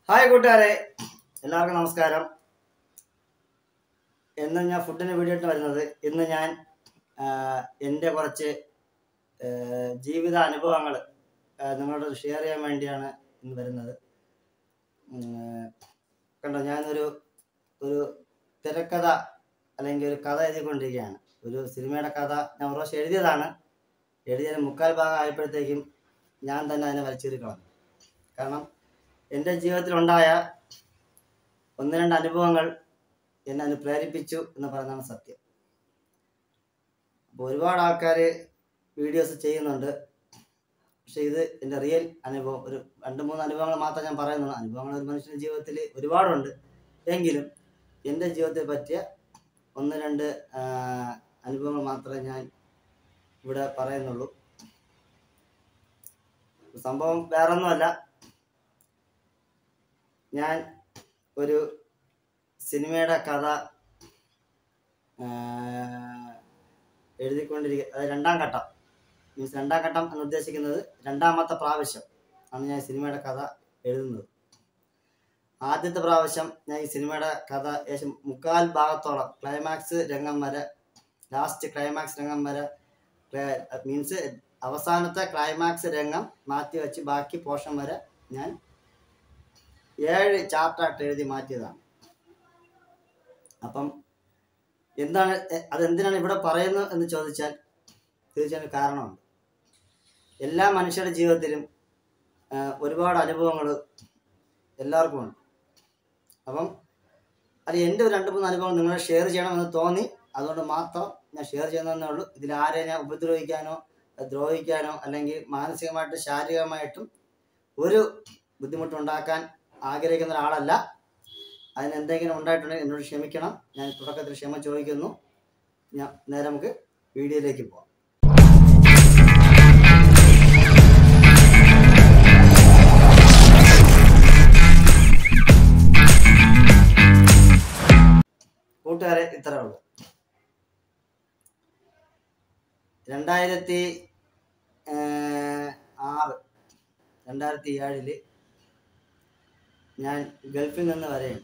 Hi കൂട്ടുകാരെ എല്ലാവർക്കും നമസ്കാരം ഇന്ന് ഞാൻ ഫുഡിന് വീഡിയോ ഇട്ട് വരുന്നത് ഇന്ന് ഞാൻ ആ, എൻ്റെ കുറച്ച് ആ, ജീവിത അനുഭവങ്ങൾ നിങ്ങളോട് ഷെയർ ചെയ്യാൻ വേണ്ടിയാണ് ഇന്ന് വരുന്നത് ഉം, കണ്ടോ ഞാനൊരു ഒരു തിരക്കഥ അല്ലെങ്കിൽ ഒരു കഥ എഴുതിക്കൊണ്ടിരിക്കുകയാണ് ഒരു സിനിമയുടെ കഥ ഞാൻ ഒരു പ്രാവശ്യം എഴുതിയതാണ് എഴുതിയതിന് മുക്കാൽ ഭാഗം ആയപ്പോഴത്തേക്കും ഞാൻ തന്നെ അതിനെ വലിച്ചെറി കളഞ്ഞു കാരണം എൻ്റെ ജീവിതത്തിലുണ്ടായ ഒന്ന് രണ്ട് അനുഭവങ്ങൾ എന്നെ അതിന് പ്രേരിപ്പിച്ചു എന്ന് പറയുന്നതാണ് സത്യം അപ്പോൾ ഒരുപാട് ആൾക്കാർ വീഡിയോസ് ചെയ്യുന്നുണ്ട് പക്ഷെ ഇത് എൻ്റെ റിയൽ അനുഭവം ഒരു രണ്ട് മൂന്ന് അനുഭവങ്ങൾ മാത്രം ഞാൻ പറയുന്നുള്ളൂ അനുഭവങ്ങൾ ഒരു മനുഷ്യൻ്റെ ജീവിതത്തിൽ ഒരുപാടുണ്ട് എങ്കിലും എൻ്റെ ജീവിതത്തെ പറ്റിയ ഒന്ന് രണ്ട് ആ, അനുഭവങ്ങൾ മാത്രമേ ഞാൻ ഇവിടെ പറയുന്നുള്ളൂ സംഭവം വേറൊന്നുമല്ല ഞാൻ ഒരു സിനിമയുടെ കഥ ആ, എഴുതിക്കൊണ്ടിരിക്കുക അത് രണ്ടാം ഘട്ടം മീൻസ് രണ്ടാം ഘട്ടം എന്ന് ഉദ്ദേശിക്കുന്നത് രണ്ടാമത്തെ പ്രാവശ്യം ആണ് ഞാൻ ഈ സിനിമയുടെ കഥ എഴുതുന്നത് ആദ്യത്തെ പ്രാവശ്യം ഞാൻ ഈ സിനിമയുടെ കഥ ഏകദേശം മുക്കാൽ ഭാഗത്തോളം ക്ലൈമാക്സ് രംഗം വരെ ലാസ്റ്റ് ക്ലൈമാക്സ് രംഗം വരെ മീൻസ് അവസാനത്തെ ക്ലൈമാക്സ് രംഗം മാറ്റി വെച്ച് ബാക്കി പോർഷൻ വരെ ഞാൻ ഏഴ് ചാപ്റ്ററായിട്ട് എഴുതി മാറ്റിയതാണ് അപ്പം എന്താണ് എ- അതെന്തിനാണ് ഇവിടെ പറയുന്നത് എന്ന് ചോദിച്ചാൽ തീർച്ചയായും ഒരു കാരണമുണ്ട് എല്ലാ മനുഷ്യരുടെ ജീവിതത്തിലും ആ, ഒരുപാട് അനുഭവങ്ങൾ എല്ലാവർക്കും ഉണ്ട് അപ്പം അത് എൻ്റെ ഒരു രണ്ട് മൂന്ന് അനുഭവം നിങ്ങളെ ഷെയർ ചെയ്യണമെന്ന് തോന്നി അതുകൊണ്ട് മാത്രം ഞാൻ ഷെയർ ചെയ്യുന്നതേ ഉള്ളൂ ഇതിൽ ആരെയും ഞാൻ ഉപദ്രവിക്കാനോ ദ്രോഹിക്കാനോ അല്ലെങ്കിൽ മാനസികമായിട്ടും ശാരീരികമായിട്ടും ഒരു ബുദ്ധിമുട്ടുണ്ടാക്കാൻ ആഗ്രഹിക്കുന്ന ഒരാളല്ല അതിന് എന്തെങ്കിലും ഉണ്ടായിട്ടുണ്ടെങ്കിൽ എന്നോട് ക്ഷമിക്കണം ഞാൻ തുടക്കത്തിൽ ക്ഷമ ചോദിക്കുന്നു ഞാൻ നേരെ നമുക്ക് വീഡിയോയിലേക്ക് പോകാം കൂട്ടുകാരെ ഇത്രേ ഉള്ളൂ രണ്ടായിരത്തി ഏഹ്, ആറ് രണ്ടായിരത്തി ഏഴില് ഞാൻ ഗൾഫിൽ നിന്ന് വരെയാണ്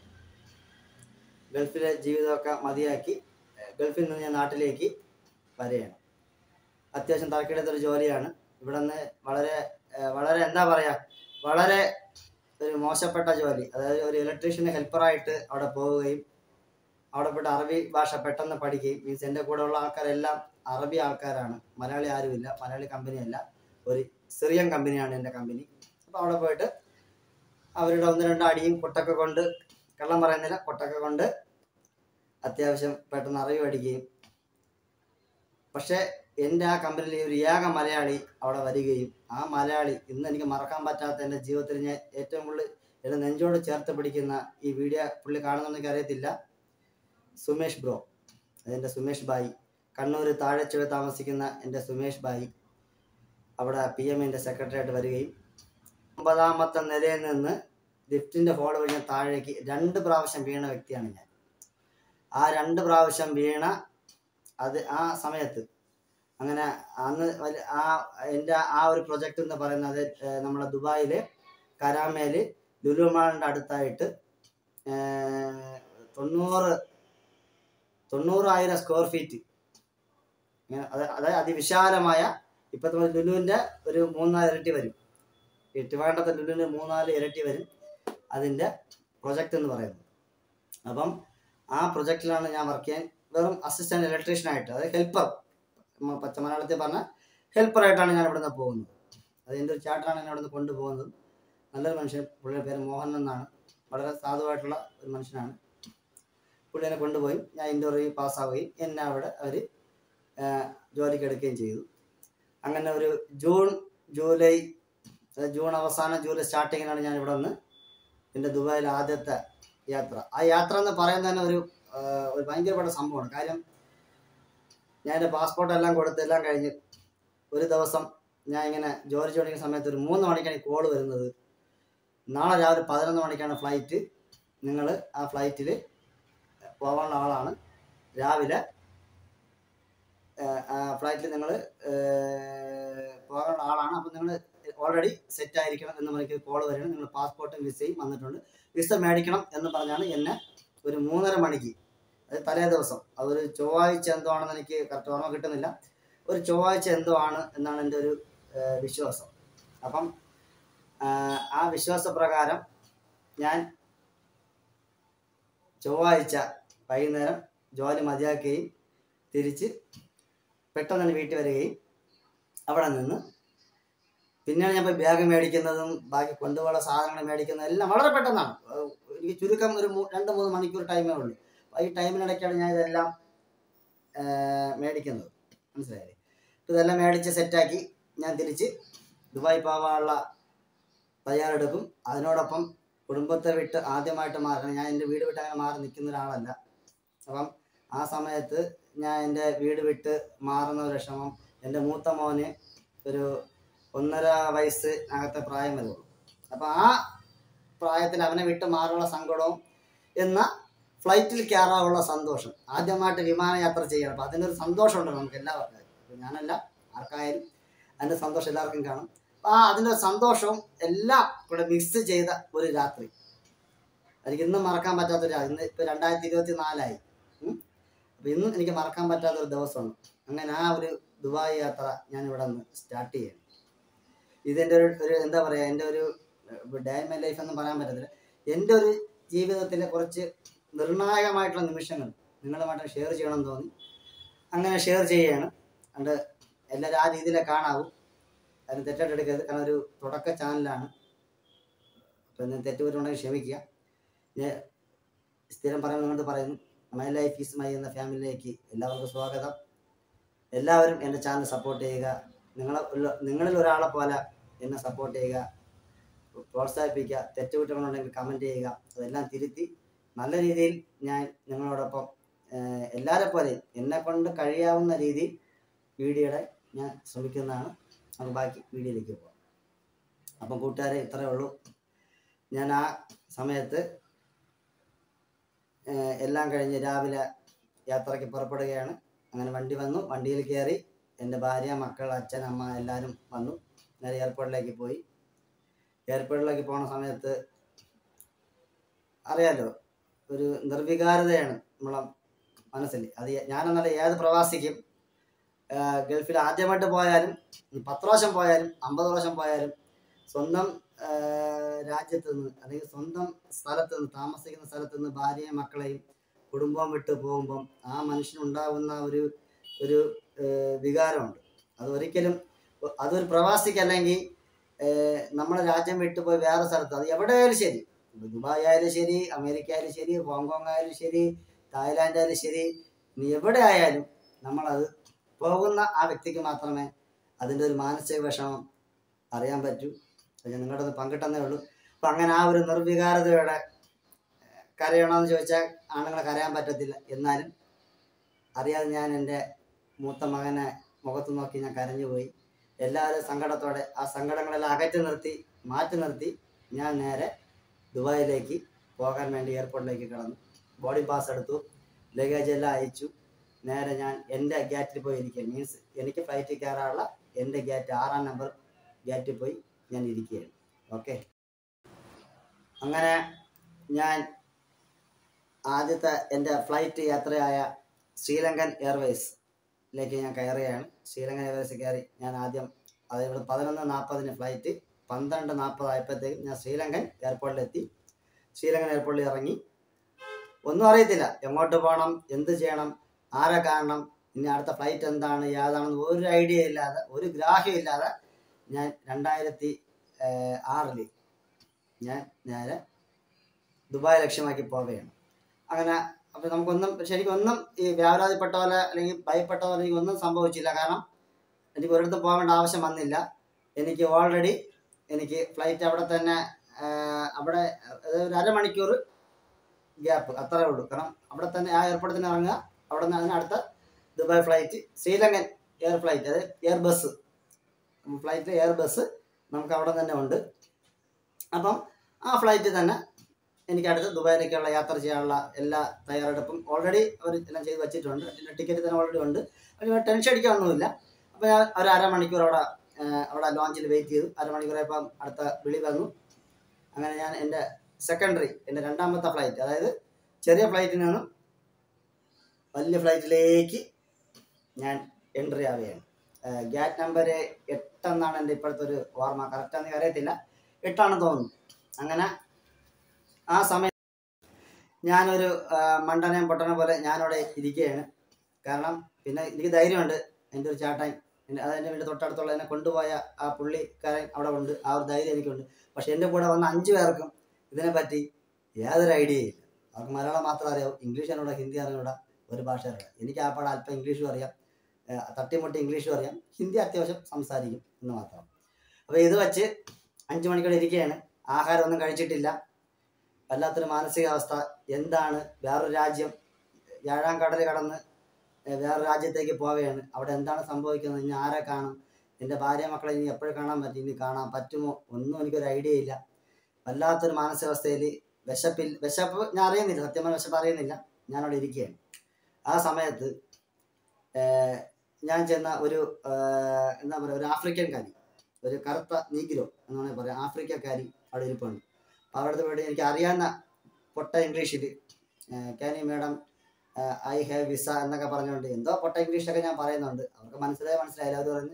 ഗൾഫിലെ ജീവിതമൊക്കെ മതിയാക്കി ഏഹ്, ഗൾഫിൽ നിന്ന് ഞാൻ നാട്ടിലേക്ക് വരെയാണ് അത്യാവശ്യം തറക്കിടത്തൊരു ജോലിയാണ് ഇവിടെ നിന്ന് വളരെ ഏഹ്, വളരെ എന്താ പറയുക വളരെ ഒരു മോശപ്പെട്ട ജോലി അതായത് ഒരു ഇലക്ട്രീഷ്യന് ഹെൽപ്പറായിട്ട് അവിടെ പോവുകയും അവിടെ പോയിട്ട് അറബി ഭാഷ പെട്ടെന്ന് പഠിക്കുകയും മീൻസ് എൻ്റെ കൂടെ ഉള്ള ആൾക്കാരെല്ലാം അറബി ആൾക്കാരാണ് മലയാളി ആരുമില്ല മലയാളി കമ്പനിയല്ല ഒരു സിറിയൻ കമ്പനിയാണ് എൻ്റെ കമ്പനി അപ്പോൾ അവിടെ പോയിട്ട് അവരുടെ ഒന്ന് രണ്ട് അടിയും കൊട്ടൊക്കെ കൊണ്ട് കള്ളം പറയുന്നില്ല കൊട്ടൊക്കെ കൊണ്ട് അത്യാവശ്യം പെട്ടെന്ന് അറിവ് പഠിക്കുകയും പക്ഷേ എൻ്റെ ആ കമ്പനിയിൽ ഒരു ഏക മലയാളി അവിടെ വരികയും ആ മലയാളി ഇന്ന് എനിക്ക് മറക്കാൻ പറ്റാത്ത എൻ്റെ ജീവിതത്തിൽ ഞാൻ ഏറ്റവും കൂടുതൽ എൻ്റെ നെഞ്ചോട് ചേർത്ത് പിടിക്കുന്ന ഈ വീഡിയോ പുള്ളി കാണുന്നെന്ന് അറിയത്തില്ല സുമേഷ് ബ്രോ അതെൻ്റെ സുമേഷ് ബായി കണ്ണൂർ താഴെച്ചുവ താമസിക്കുന്ന എൻ്റെ സുമേഷ് ബായി അവിടെ പി എമ്മിൻ്റെ സെക്രട്ടറി ആയിട്ട് വരികയും ഒമ്പതാമത്തെ നിലയിൽ നിന്ന് ലിഫ്റ്റിൻ്റെ ഹോൾ വഴി ഞാൻ താഴേക്ക് രണ്ട് പ്രാവശ്യം വീണ വ്യക്തിയാണ് ഞാൻ ആ രണ്ട് പ്രാവശ്യം വീണ അത് ആ സമയത്ത് അങ്ങനെ അന്ന് വലിയ- ആ എൻ്റെ ആ ഒരു പ്രൊജക്റ്റ് എന്ന് പറയുന്നത് ഏഹ്, നമ്മുടെ ദുബായിലെ കരാമേല് ലുലുമാളിൻ്റെ അടുത്തായിട്ട് ഏഹ്, തൊണ്ണൂറ് തൊണ്ണൂറായിരം സ്ക്വയർ ഫീറ്റ് ഇങ്ങനെ അത് അതായത് അതിവിശാലമായ ഇപ്പോഴത്തെ പോലെ ലുലുവിൻ്റെ ഒരു മൂന്നാല് ഇരട്ടി വരും ഈ ട്രിവാൻഡ്രത്തെ ലുലുവിൻ്റെ മൂന്നാല് ഇരട്ടി വരും അതിൻ്റെ പ്രൊജക്റ്റ് എന്ന് പറയുന്നത് അപ്പം ആ പ്രൊജക്റ്റിലാണ് ഞാൻ വർക്ക് ചെയ്യാൻ വെറും അസിസ്റ്റന്റ് ഇലക്ട്രീഷ്യനായിട്ട് അതായത് ഹെൽപ്പർ പച്ച മലയാളത്തിൽ പറഞ്ഞ ഹെൽപ്പറായിട്ടാണ് ഞാൻ ഇവിടുന്ന് പോകുന്നത് അത് എൻ്റെ ഒരു ചാട്ടറാണ് എന്നെ ഇവിടുന്ന് കൊണ്ടുപോകുന്നത് നല്ലൊരു മനുഷ്യൻ പുള്ളിയുടെ പേര് മോഹൻ എന്നാണ് വളരെ സാധുവായിട്ടുള്ള ഒരു മനുഷ്യനാണ് പുള്ളി എന്നെ കൊണ്ടുപോയി ഞാൻ ഇൻ്റർവ്യൂ പാസ്സാവുകയും എന്നെ അവിടെ അവർ ജോലിക്ക് എടുക്കുകയും ചെയ്തു അങ്ങനെ ഒരു ജൂൺ ജൂലൈ അതായത് ജൂൺ അവസാനം ജൂലൈ സ്റ്റാർട്ടിങ്ങിനാണ് ഞാൻ ഇവിടെ വന്ന് എൻ്റെ ദുബായിലെ ആദ്യത്തെ യാത്ര ആ യാത്ര എന്ന് പറയുന്നത് തന്നെ ഒരു ആ, ഒരു ഭയങ്കരപ്പെട്ട സംഭവമാണ് കാര്യം ഞാൻ എൻ്റെ പാസ്പോർട്ട് എല്ലാം കൊടുത്ത് എല്ലാം കഴിഞ്ഞ് ഒരു ദിവസം ഞാൻ ഇങ്ങനെ ജോലി ചോദിക്കുന്ന സമയത്ത് ഒരു മൂന്ന് മണിക്കാണ് ഈ കോള് വരുന്നത് നാളെ രാവിലെ പതിനൊന്ന് മണിക്കാണ് ഫ്ലൈറ്റ് നിങ്ങൾ ആ ഫ്ലൈറ്റിൽ പോകാനുള്ള ആളാണ് രാവിലെ ഫ്ലൈറ്റിൽ നിങ്ങൾ പോകാനുള്ള ആളാണ് അപ്പം നിങ്ങൾ ഓൾറെഡി സെറ്റ് ആയിരിക്കണം എന്ന് എനിക്ക് കോൾ വരികയാണ് നിങ്ങൾ പാസ്പോർട്ടും വിസയും വന്നിട്ടുണ്ട് വിസ മേടിക്കണം എന്ന് പറഞ്ഞാണ് എന്നെ ഒരു മൂന്നര മണിക്ക് അതായത് തലേ ദിവസം അതൊരു ചൊവ്വാഴ്ച എന്തോ ആണെന്ന് എനിക്ക് കറക്റ്റ് ഓർമ്മ കിട്ടുന്നില്ല ഒരു ചൊവ്വാഴ്ച എന്തോ ആണ് എന്നാണ് എൻ്റെ ഒരു ഏഹ്, വിശ്വാസം അപ്പം ആഹ്, ആ വിശ്വാസപ്രകാരം ഞാൻ ചൊവ്വാഴ്ച വൈകുന്നേരം ജോലി മതിയാക്കുകയും തിരിച്ച് പെട്ടെന്ന് തന്നെ വീട്ടിൽ വരികയും അവിടെ നിന്ന് പിന്നെയാണ് ഞാൻ പോയി ബാഗ് മേടിക്കുന്നതും ബാക്കി കൊണ്ടുപോകാനുള്ള സാധനങ്ങൾ മേടിക്കുന്നതും എല്ലാം വളരെ പെട്ടെന്നാണ് ഏഹ് എനിക്ക് ചുരുക്കം ഒരു മൂ- രണ്ട് മൂന്ന് മണിക്കൂർ ടൈമേ ഉള്ളൂ അപ്പോൾ ഈ ടൈമിനിടയ്ക്കാണ് ഞാൻ ഇതെല്ലാം ഏഹ് മേടിക്കുന്നത് മനസ്സിലായില്ലേ അപ്പോൾ ഇതെല്ലാം മേടിച്ച് സെറ്റാക്കി ഞാൻ തിരിച്ച് ദുബായ് പോകാനുള്ള തയ്യാറെടുപ്പും അതിനോടൊപ്പം കുടുംബത്തെ വിട്ട് ആദ്യമായിട്ട് മാറണം ഞാൻ എൻ്റെ വീട് വിട്ട് അങ്ങനെ മാറി നിൽക്കുന്ന ഒരാളല്ല അപ്പം ആ സമയത്ത് ഞാൻ എൻ്റെ വീട് വിട്ട് മാറുന്ന ഒരു വിഷമം എൻ്റെ മൂത്ത മോന് ഒരു ഒന്നര വയസ്സ് അകത്തെ പ്രായം വരുള്ളൂ അപ്പം ആ പ്രായത്തിൽ അവനെ വിട്ട് മാറുള്ള സങ്കടവും എന്ന ഫ്ലൈറ്റിൽ കയറാനുള്ള സന്തോഷം ആദ്യമായിട്ട് വിമാനയാത്ര ചെയ്യണം അപ്പം അതിൻ്റെ ഒരു സന്തോഷമുണ്ട് നമുക്ക് എല്ലാവർക്കും ഇപ്പം ഞാനല്ല ആർക്കായാലും അതിൻ്റെ സന്തോഷം എല്ലാവർക്കും കാണും അപ്പം ആ അതിൻ്റെ ഒരു സന്തോഷവും എല്ലാം കൂടെ മിക്സ് ചെയ്ത ഒരു രാത്രി എനിക്ക് ഇന്നും മറക്കാൻ പറ്റാത്തൊരു രാ- ഇന്ന് ഇപ്പം രണ്ടായിരത്തി ഇരുപത്തി നാലായി അപ്പം ഇന്നും എനിക്ക് മറക്കാൻ പറ്റാത്ത ഒരു ദിവസമാണ് അങ്ങനെ ആ ഒരു ദുബായ് യാത്ര ഞാൻ ഇവിടെ നിന്ന് സ്റ്റാർട്ട് ചെയ്യണം ഇതെൻ്റെ ഒരു ഒരു എന്താ പറയുക എൻ്റെ ഒരു ഡേ മൈ ലൈഫ് എന്ന് പറയാൻ പറ്റത്തില്ല എൻ്റെ ഒരു ജീവിതത്തിലെ കുറച്ച് നിർണായകമായിട്ടുള്ള നിമിഷങ്ങൾ നിങ്ങളുമായിട്ട് ഷെയർ ചെയ്യണമെന്ന് തോന്നി അങ്ങനെ ഷെയർ ചെയ്യുകയാണ് അതുകൊണ്ട് എല്ലാവരും ആ രീതിയിലേ കാണാവൂ അതിന് തെറ്റായിട്ട് എടുക്കരുത് കാരണം ഒരു തുടക്ക ചാനലാണ് അപ്പോൾ ഇന്ന് തെറ്റുപറ്റുണ്ടെങ്കിൽ ക്ഷമിക്കുക ഞാൻ സ്ഥിരം പറയുന്നത് നിങ്ങളോട് പറയുന്നു മൈ ലൈഫ് ഈസ് മൈ എന്ന ഫാമിലിയിലേക്ക് എല്ലാവർക്കും സ്വാഗതം എല്ലാവരും എൻ്റെ ചാനൽ സപ്പോർട്ട് ചെയ്യുക നിങ്ങളെ ഉള്ള- നിങ്ങളിൽ ഒരാളെ പോലെ എന്നെ സപ്പോർട്ട് ചെയ്യുക പ്രോത്സാഹിപ്പിക്കുക തെറ്റുകുറ്റങ്ങളുണ്ടെങ്കിൽ കമൻറ്റ് ചെയ്യുക അതെല്ലാം തിരുത്തി നല്ല രീതിയിൽ ഞാൻ നിങ്ങളോടൊപ്പം ഏഹ്, എല്ലാവരെ പോലെയും എന്നെ കൊണ്ട് കഴിയാവുന്ന രീതിയിൽ വീഡിയോയുടെ ഞാൻ ശ്രമിക്കുന്നതാണ് നമുക്ക് ബാക്കി വീഡിയോയിലേക്ക് പോകാം അപ്പം കൂട്ടുകാരെ ഇത്രയേ ഉള്ളൂ ഞാൻ ആ സമയത്ത് ഏഹ്, എല്ലാം കഴിഞ്ഞ് രാവിലെ യാത്രയ്ക്ക് പുറപ്പെടുകയാണ് അങ്ങനെ വണ്ടി വന്നു വണ്ടിയിൽ കയറി എൻ്റെ ഭാര്യ മക്കൾ അച്ഛൻ അമ്മ എല്ലാവരും വന്നു നേരെ എയർപോർട്ടിലേക്ക് പോയി എയർപോർട്ടിലേക്ക് പോണ സമയത്ത് അറിയാലോ ഒരു നിർവികാരതയാണ് നമ്മളെ മനസ്സിൽ അത് ഞാനെന്നല്ല ഏത് പ്രവാസിക്കും ആ, ഗൾഫിൽ ആദ്യമായിട്ട് പോയാലും ഇനി പത്ത് പ്രാവശ്യം പോയാലും അമ്പത് പ്രാവശ്യം പോയാലും സ്വന്തം ആ, രാജ്യത്ത് നിന്ന് അല്ലെങ്കിൽ സ്വന്തം സ്ഥലത്ത് നിന്ന് താമസിക്കുന്ന സ്ഥലത്ത് നിന്ന് ഭാര്യയും മക്കളെയും കുടുംബം വിട്ട് പോകുമ്പം ആ മനുഷ്യനുണ്ടാകുന്ന ഒരു ഒരു ആ, വികാരമുണ്ട് അത് ഒരിക്കലും അതൊരു പ്രവാസിക്ക് അല്ലെങ്കിൽ നമ്മളെ രാജ്യം വിട്ട് പോയി വേറെ സ്ഥലത്ത് അത് എവിടെയായാലും ശരി ഇപ്പൊ ദുബായ് ആയാലും ശരി അമേരിക്ക ആയാലും ശരി ഹോങ്കോങ് ആയാലും ശരി തായ്ലാൻഡ് ആയാലും ശരി ഇനി എവിടെ ആയാലും നമ്മളത് പോകുന്ന ആ വ്യക്തിക്ക് മാത്രമേ അതിൻ്റെ ഒരു മാനസിക വിഷമം അറിയാൻ പറ്റൂ അത് ഞാൻ നിങ്ങളുടെ ഒന്ന് പങ്കിട്ടെന്നേ ഉള്ളൂ അപ്പം അങ്ങനെ ആ ഒരു നിർവികാരതയോടെ ഏഹ്, കരയണമെന്ന് ചോദിച്ചാൽ ആണുങ്ങളെ കരയാൻ പറ്റത്തില്ല എന്നാലും അറിയാതെ ഞാൻ എൻ്റെ മൂത്ത മകനെ മുഖത്ത് നോക്കി ഞാൻ കരഞ്ഞുപോയി എല്ലാവരും സങ്കടത്തോടെ ആ സങ്കടങ്ങളെല്ലാം അകറ്റി നിർത്തി മാറ്റി നിർത്തി ഞാൻ നേരെ ദുബായിലേക്ക് പോകാൻ വേണ്ടി എയർപോർട്ടിലേക്ക് കടന്നു ബോർഡിംഗ് പാസ് എടുത്തു ലഗേജ് എല്ലാം അയച്ചു നേരെ ഞാൻ എൻ്റെ ഗേറ്റിൽ പോയി ഇരിക്കുക മീൻസ് എനിക്ക് ഫ്ലൈറ്റിൽ കയറാനുള്ള എൻ്റെ ഗേറ്റ് ആറാം നമ്പർ ഗേറ്റിൽ പോയി ഞാൻ ഇരിക്കുകയാണ് ഓക്കെ അങ്ങനെ ഞാൻ ആദ്യത്തെ എൻ്റെ ഫ്ലൈറ്റ് യാത്രയായ ശ്രീലങ്കൻ എയർവേസിലേക്ക് ഞാൻ കയറുകയാണ് ശ്രീലങ്കൻ എയർവേസിൽ കയറി ഞാൻ ആദ്യം അത് ഇവിടെ പതിനൊന്ന് നാൽപ്പതിന് ഫ്ലൈറ്റ് പന്ത്രണ്ട് നാൽപ്പത് ആയപ്പോഴത്തേക്കും ഞാൻ ശ്രീലങ്കൻ എയർപോർട്ടിലെത്തി ശ്രീലങ്കൻ എയർപോർട്ടിൽ ഇറങ്ങി ഒന്നും അറിയത്തില്ല എങ്ങോട്ട് പോകണം എന്ത് ചെയ്യണം ആരെ കാണണം ഇനി അടുത്ത ഫ്ലൈറ്റ് എന്താണ് ഏതാണെന്ന് ഒരു ഐഡിയ ഇല്ലാതെ ഒരു ഗ്രാഹ്യം ഇല്ലാതെ ഞാൻ രണ്ടായിരത്തി ആറിൽ ഞാൻ നേരെ ദുബായ് ലക്ഷ്യമാക്കി പോവുകയാണ് അങ്ങനെ അപ്പം നമുക്കൊന്നും ശരിക്കും ഒന്നും ഈ വ്യാപരാതിപ്പെട്ട പോലെ അല്ലെങ്കിൽ ഭയപ്പെട്ട പോലെ എനിക്ക് ഒന്നും സംഭവിച്ചില്ല കാരണം എനിക്ക് ഒരിടത്തും പോകേണ്ട ആവശ്യം വന്നില്ല എനിക്ക് ഓൾറെഡി എനിക്ക് ഫ്ലൈറ്റ് അവിടെ തന്നെ ആ, അവിടെ അതായത് ഒരു അരമണിക്കൂർ ഗ്യാപ്പ് അത്രേ ഉള്ളൂ കാരണം അവിടെ തന്നെ ആ എയർപോർട്ടിൽ തന്നെ ഇറങ്ങുക അവിടെ നിന്ന് അതിനടുത്ത Dubai flight Sri Lankan air flight അതായത് Airbus flight Airbus നമുക്ക് അവിടെ തന്നെ ഉണ്ട് അപ്പം ആ ഫ്ലൈറ്റ് തന്നെ എനിക്ക് അടുത്ത് ദുബായിലേക്കുള്ള യാത്ര ചെയ്യാനുള്ള എല്ലാ തയ്യാറെടുപ്പും ഓൾറെഡി അവർ എല്ലാം ചെയ്ത് വെച്ചിട്ടുണ്ട് എൻ്റെ ടിക്കറ്റ് തന്നെ ഓൾറെഡി ഉണ്ട് അതിന് ടെൻഷൻ അടിക്കാനൊന്നുമില്ല അപ്പോൾ ഞാൻ ഒരു അരമണിക്കൂർ അവിടെ ആ, അവിടെ ലോഞ്ചിൽ വെയിറ്റ് ചെയ്തു അരമണിക്കൂറായപ്പം അടുത്ത വിളി വന്നു അങ്ങനെ ഞാൻ എൻ്റെ സെക്കൻഡറി എൻ്റെ രണ്ടാമത്തെ ഫ്ലൈറ്റ് അതായത് ചെറിയ ഫ്ലൈറ്റിൽ നിന്നും വലിയ ഫ്ലൈറ്റിലേക്ക് ഞാൻ എൻട്രി ആവുകയാണ് ഗ്യാറ്റ് നമ്പർ എട്ടെന്നാണ് എൻ്റെ ഇപ്പോഴത്തെ ഒരു ഓർമ്മ കറക്റ്റാന്ന് അറിയത്തില്ല എട്ടാണെന്ന് തോന്നുന്നു അങ്ങനെ ആ സമയം ഞാനൊരു ആ, മണ്ടനെയും പൊട്ടനെ പോലെ ഞാനവിടെ ഇരിക്കുകയാണ് കാരണം പിന്നെ എനിക്ക് ധൈര്യമുണ്ട് എൻ്റെ ഒരു ചാട്ടാൻ എൻ്റെ അതെൻ്റെ വീട് തൊട്ടടുത്തുള്ള എന്നെ കൊണ്ടുപോയ ആ പുള്ളിക്കാരൻ അവിടെ ഉണ്ട് ആ ഒരു ധൈര്യം എനിക്കുണ്ട് പക്ഷെ എൻ്റെ കൂടെ വന്ന അഞ്ച് പേർക്കും ഇതിനെപ്പറ്റി യാതൊരു ഐഡിയയും ഇല്ല അവർക്ക് മലയാളം മാത്രം അറിയാവും ഇംഗ്ലീഷ് അറിഞ്ഞൂടാ ഹിന്ദി അറിഞ്ഞൂടാ ഒരു ഭാഷ അറിയാം എനിക്ക് ആ പാടെ അല്പം ഇംഗ്ലീഷും അറിയാം ഏഹ് തട്ടിമുട്ടി ഇംഗ്ലീഷും അറിയാം ഹിന്ദി അത്യാവശ്യം സംസാരിക്കും എന്ന് മാത്രം അപ്പോൾ ഇത് വെച്ച് അഞ്ച് മണിക്കൂർ ഇരിക്കുകയാണ് ആഹാരം ഒന്നും കഴിച്ചിട്ടില്ല വല്ലാത്തൊരു മാനസികാവസ്ഥ എന്താണ് വേറൊരു രാജ്യം ഏഴാം കടൽ കടന്ന് ഏഹ് വേറൊരു രാജ്യത്തേക്ക് പോവുകയാണ് അവിടെ എന്താണ് സംഭവിക്കുന്നത് ഇനി ആരെ കാണും എൻ്റെ ഭാര്യ മക്കളെ ഇനി എപ്പോഴും കാണാൻ പറ്റും ഇനി കാണാൻ പറ്റുമോ ഒന്നും എനിക്കൊരു ഐഡിയ ഇല്ല വല്ലാത്തൊരു മാനസികാവസ്ഥയിൽ വിശപ്പിൽ വിശപ്പ് ഞാൻ അറിയുന്നില്ല സത്യമായ വിശപ്പ് അറിയുന്നില്ല ഞാനവിടെ ഇരിക്കുകയാണ് ആ സമയത്ത് ഏഹ് ഞാൻ ചെന്ന ഒരു ഏഹ് എന്താ പറയുക ഒരു ആഫ്രിക്കൻകാരി ഒരു കറുത്ത നീഗ്രോ എന്ന് വേണമെങ്കിൽ പറയാം ആഫ്രിക്കക്കാരി അവിടെ ഇരിപ്പുണ്ട് അപ്പോൾ അവിടുത്തെ വീട് എനിക്ക് അറിയാവുന്ന പൊട്ട ഇംഗ്ലീഷിൽ can you madam I have visa എന്നൊക്കെ പറഞ്ഞുകൊണ്ട് എന്തോ പൊട്ട ഇംഗ്ലീഷൊക്കെ ഞാൻ പറയുന്നുണ്ട് അവർക്ക് മനസ്സിലായി മനസ്സിലായില്ല അവർ പറഞ്ഞ്